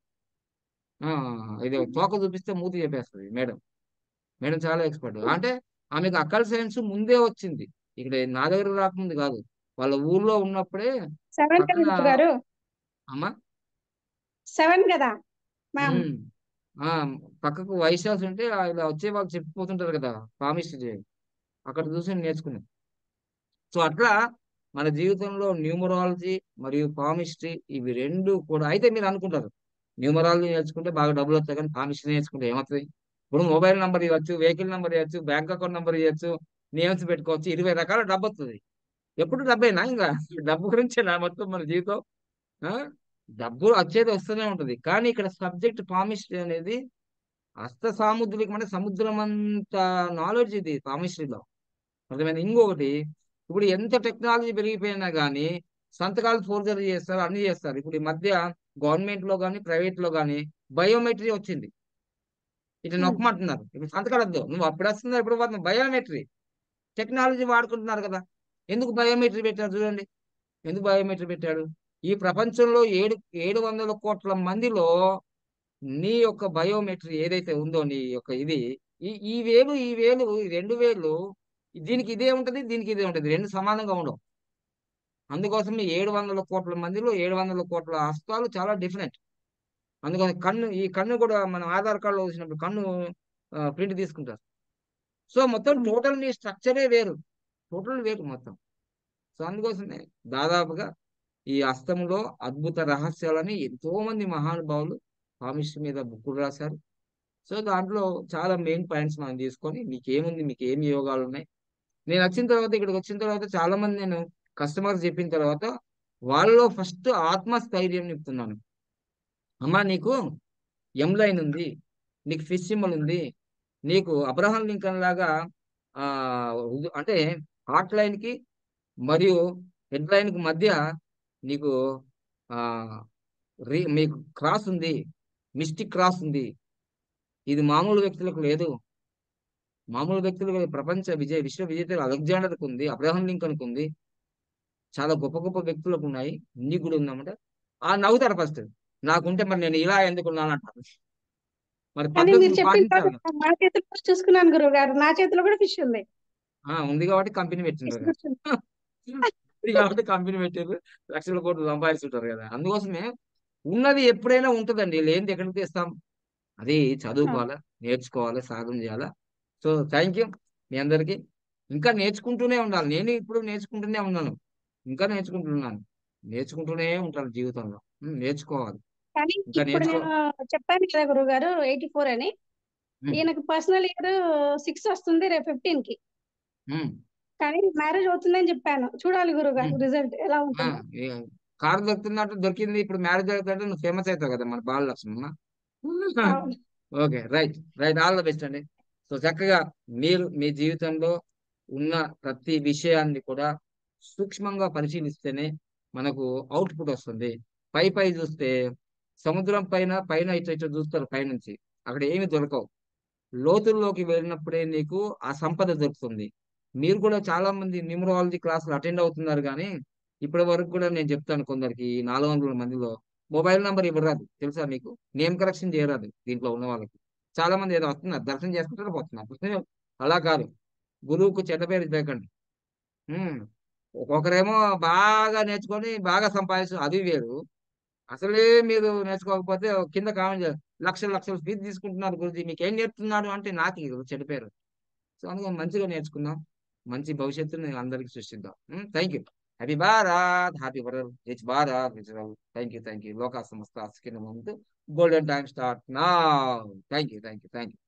ఇది తోక చూపిస్తే మూతి చెప్పేస్తుంది మేడం మేడం చాలా ఎక్స్పర్ట్ అంటే ఆమెకు అక్కల్ సైన్స్ ముందే వచ్చింది ఇక్కడ నా దగ్గర రాకముందు కాదు వాళ్ళ ఊర్లో ఉన్నప్పుడే సెవెన్ కదా పక్కన గారు అమ్మా సెవెన్ కదా మ్యామ్ ఉమ్, ఆ పక్కకు వైశాల్సి ఉంటే ఆ ఇలా వచ్చే వాళ్ళు చెప్పిపోతుంటారు కదా పామిస్ట్రీ అక్కడ చూసి నేర్చుకున్నాం సో అట్లా మన జీవితంలో న్యూమరాలజీ మరియు పామిస్ట్రీ ఇవి రెండు కూడా అయితే మీరు అనుకుంటారు న్యూమరాలజీ నేర్చుకుంటే బాగా డబ్బులు వస్తాయి కానీ పామిస్ట్రీ నేర్చుకుంటే ఏమవుతుంది ఇప్పుడు మొబైల్ నెంబర్ ఇవ్వచ్చు వెహికల్ నెంబర్ ఇవ్వచ్చు బ్యాంక్ అకౌంట్ నెంబర్ ఇవ్వచ్చు నేమ్స్ పెట్టుకోవచ్చు ఇరవై రకాల డబ్బు వస్తుంది ఎప్పుడు డబ్బేనా ఇంకా డబ్బు గురించే నా మొత్తం మన జీవితం ఆ? డబ్బు వచ్చేది వస్తూనే ఉంటుంది కానీ ఇక్కడ సబ్జెక్ట్ పామిస్ట్రీ అనేది హస్త సాముద్రికం అంటే సముద్రం అంత నాలెడ్జ్ ఇది పామిస్ట్రీలో అర్థమైంది ఇంకొకటి ఇప్పుడు ఎంత టెక్నాలజీ పెరిగిపోయినా కానీ సంతకాలు ఫోర్జరీ చేస్తారు అన్ని చేస్తారు ఇప్పుడు ఈ మధ్య గవర్నమెంట్ లో కానీ ప్రైవేట్ లో కానీ బయోమెట్రీ వచ్చింది ఇట్లా నొక్కమంటున్నారు ఇప్పుడు సంతకాలు వద్దు నువ్వు అప్పుడు వస్తున్నా ఇప్పుడు వద్దు బయోమెట్రీ టెక్నాలజీ వాడుకుంటున్నారు కదా ఎందుకు బయోమెట్రీ పెట్టారు చూడండి ఎందుకు బయోమెట్రీ పెట్టాడు ఈ ప్రపంచంలో ఏడు ఏడు వందల కోట్ల మందిలో నీ యొక్క బయోమెట్రీ ఏదైతే ఉందో నీ యొక్క ఇది ఈ ఈ వేలు ఈ వేలు ఈ రెండు వేలు దీనికి ఇదే ఉంటది దీనికి ఇదే ఉంటది రెండు సమానంగా ఉండవు అందుకోసం ఈ ఏడు వందల కోట్ల మందిలో ఏడు వందల కోట్ల హస్తాలు చాలా డిఫరెంట్ అందుకని కన్ను ఈ కన్ను కూడా మనం ఆధార్ కార్డులో వచ్చినప్పుడు కన్ను ప్రింట్ తీసుకుంటారు సో మొత్తం Hmm. టోటల్ నీ స్ట్రక్చరే వేరు టోటల్ వేరు మొత్తం సో అందుకోసమే దాదాపుగా ఈ అస్తములో అద్భుత రహస్యాలని ఎంతో మంది మహానుభావులు పామిస్ట్ మీద బుక్కులు రాశారు సో దాంట్లో చాలా మెయిన్ పాయింట్స్ మనం తీసుకొని మీకు ఏముంది మీకు ఏమి యోగాలు ఉన్నాయి నేను వచ్చిన తర్వాత ఇక్కడికి వచ్చిన తర్వాత చాలా మంది నేను కస్టమర్స్ చెప్పిన తర్వాత వాళ్ళలో ఫస్ట్ ఆత్మస్థైర్యం నింపుతున్నాను అమ్మా నీకు ఎం లైన్ ఉంది నీకు ఫిష్ సింబల్ ఉంది నీకు అబ్రహం లింకన్ లాగా ఆ ఉదు- అంటే హార్ట్ లైన్ కి మరియు హెడ్ లైన్ కి మధ్య నీకు ఆ రీ మీకు క్రాస్ ఉంది మిస్టిక్ క్రాస్ ఉంది ఇది మామూలు వ్యక్తులకు లేదు మామూలు వ్యక్తులకు ప్రపంచ విజయ విశ్వ విజేతలు అలెగ్జాండర్కి ఉంది అబ్రహం లింకన్కి ఉంది చాలా గొప్ప గొప్ప వ్యక్తులకు ఉన్నాయి నీకు కూడా ఉందన్నమాట ఆ నవ్వుతారు ఫస్ట్ నాకుంటే మరి నేను ఇలా ఎందుకు ఉన్నానంటారు మరి కానీ మీరు పద్ధతులు చెప్పిన పాటించాలి తర్వాత నా చేతిలో కూడా చూసుకున్నాను గురువు గారు నా చేతిలో కూడా ఫిష్ ఉంది ఆ, ఉంది కాబట్టి కంపెనీ ఫిష్ పెట్టిండ్రు కదా కూర్చుంది ఉంది కాబట్టి కంపెనీ పెట్టారు లక్షల కోట్లు సంపాదిస్తుంటారు కదా అందుకోసమే ఉన్నది ఎప్పుడైనా ఉంటుందండి లేనిది ఎక్కడికి తెస్తాం అది చదువుకోవాలా నేర్చుకోవాలి సాధన చేయాలా సో థ్యాంక్ యూ మీ అందరికి ఇంకా నేర్చుకుంటూనే ఉండాలి నేను ఇప్పుడు నేర్చుకుంటూనే ఉన్నాను ఇంకా నేర్చుకుంటున్నాను నేర్చుకుంటూనే ఉంటాను జీవితంలో ఉమ్, నేర్చుకోవాలి కానీ ఇంకా ఇప్పుడు నేర్చుకో నేను చెప్పాను కదా గురువు గారు ఎయిటీ ఫోర్ అని ఉమ్, ఈయనకు పర్సనల్ ఇయర్ సిక్స్ వస్తుంది రేపు ఫిఫ్టీన్ కి ఉమ్, కానీ మ్యారేజ్ అవుతుందని చెప్పాను చూడాలి గురువు గారు ఉమ్. రిజల్ట్ ఎలా ఆ, ఉంటుందో ఏ, కారు దొరుకుతున్నట్టు దొరికింది ఇప్పుడు మ్యారేజ్ అవుతుందంటే నువ్వు ఫేమస్ అవుతావు కదా మన బాల లక్ష్మమ్మ అవును okay right right all the best అండి సో చక్కగా మీరు మీ జీవితంలో ఉన్న ప్రతి విషయాన్ని కూడా సూక్ష్మంగా పరిశీలిస్తేనే మనకు అవుట్పుట్ వస్తుంది పై పై చూస్తే సముద్రం పైన పైన ఇట్లా ఇట్లా చూస్తారు పైనుంచి అక్కడ ఏమి దొరకవు లోతుల్లోకి వెళ్ళినప్పుడే నీకు ఆ సంపద దొరుకుతుంది మీరు కూడా చాలా మంది న్యూమరాలజీ క్లాసులు అటెండ్ అవుతున్నారు కానీ ఇప్పటి వరకు కూడా నేను చెప్తాను కొందరికి నాలుగు వందల మందిలో మొబైల్ నంబర్ ఇవ్వరాదు తెలుసా మీకు నేమ్ కరెక్షన్ చేయరాదు దీంట్లో ఉన్న వాళ్ళకి చాలా మంది ఏదో వస్తున్నారు దర్శనం చేసుకుంటారు పోతున్నారు అలా కాదు గురువుకు చెడ్డ పేరు ఇవ్వకండి ఉమ్. ఒక్కొక్కరేమో బాగా నేర్చుకొని బాగా సంపాదించు అది వేరు అసలే మీరు నేర్చుకోకపోతే కింద కామెంట్ చేస్తారు. లక్షలు లక్షలు ఫీజు తీసుకుంటున్నారు గురుజీ మీకు ఏం నేర్పుతున్నాడు అంటే నాకు ఇది చెడ్డ పేరు సో అందుకని మంచిగా నేర్చుకుందాం మంచి భవిష్యత్తుని అందరికి సృష్టిద్దాం thank you happy Bharat happy world rich Bharat rich thank you thank you లోకా సంస్థ స్కిన్ ముందు గోల్డెన్ టైమ్ స్టార్ట్ నా thank you thank you thank you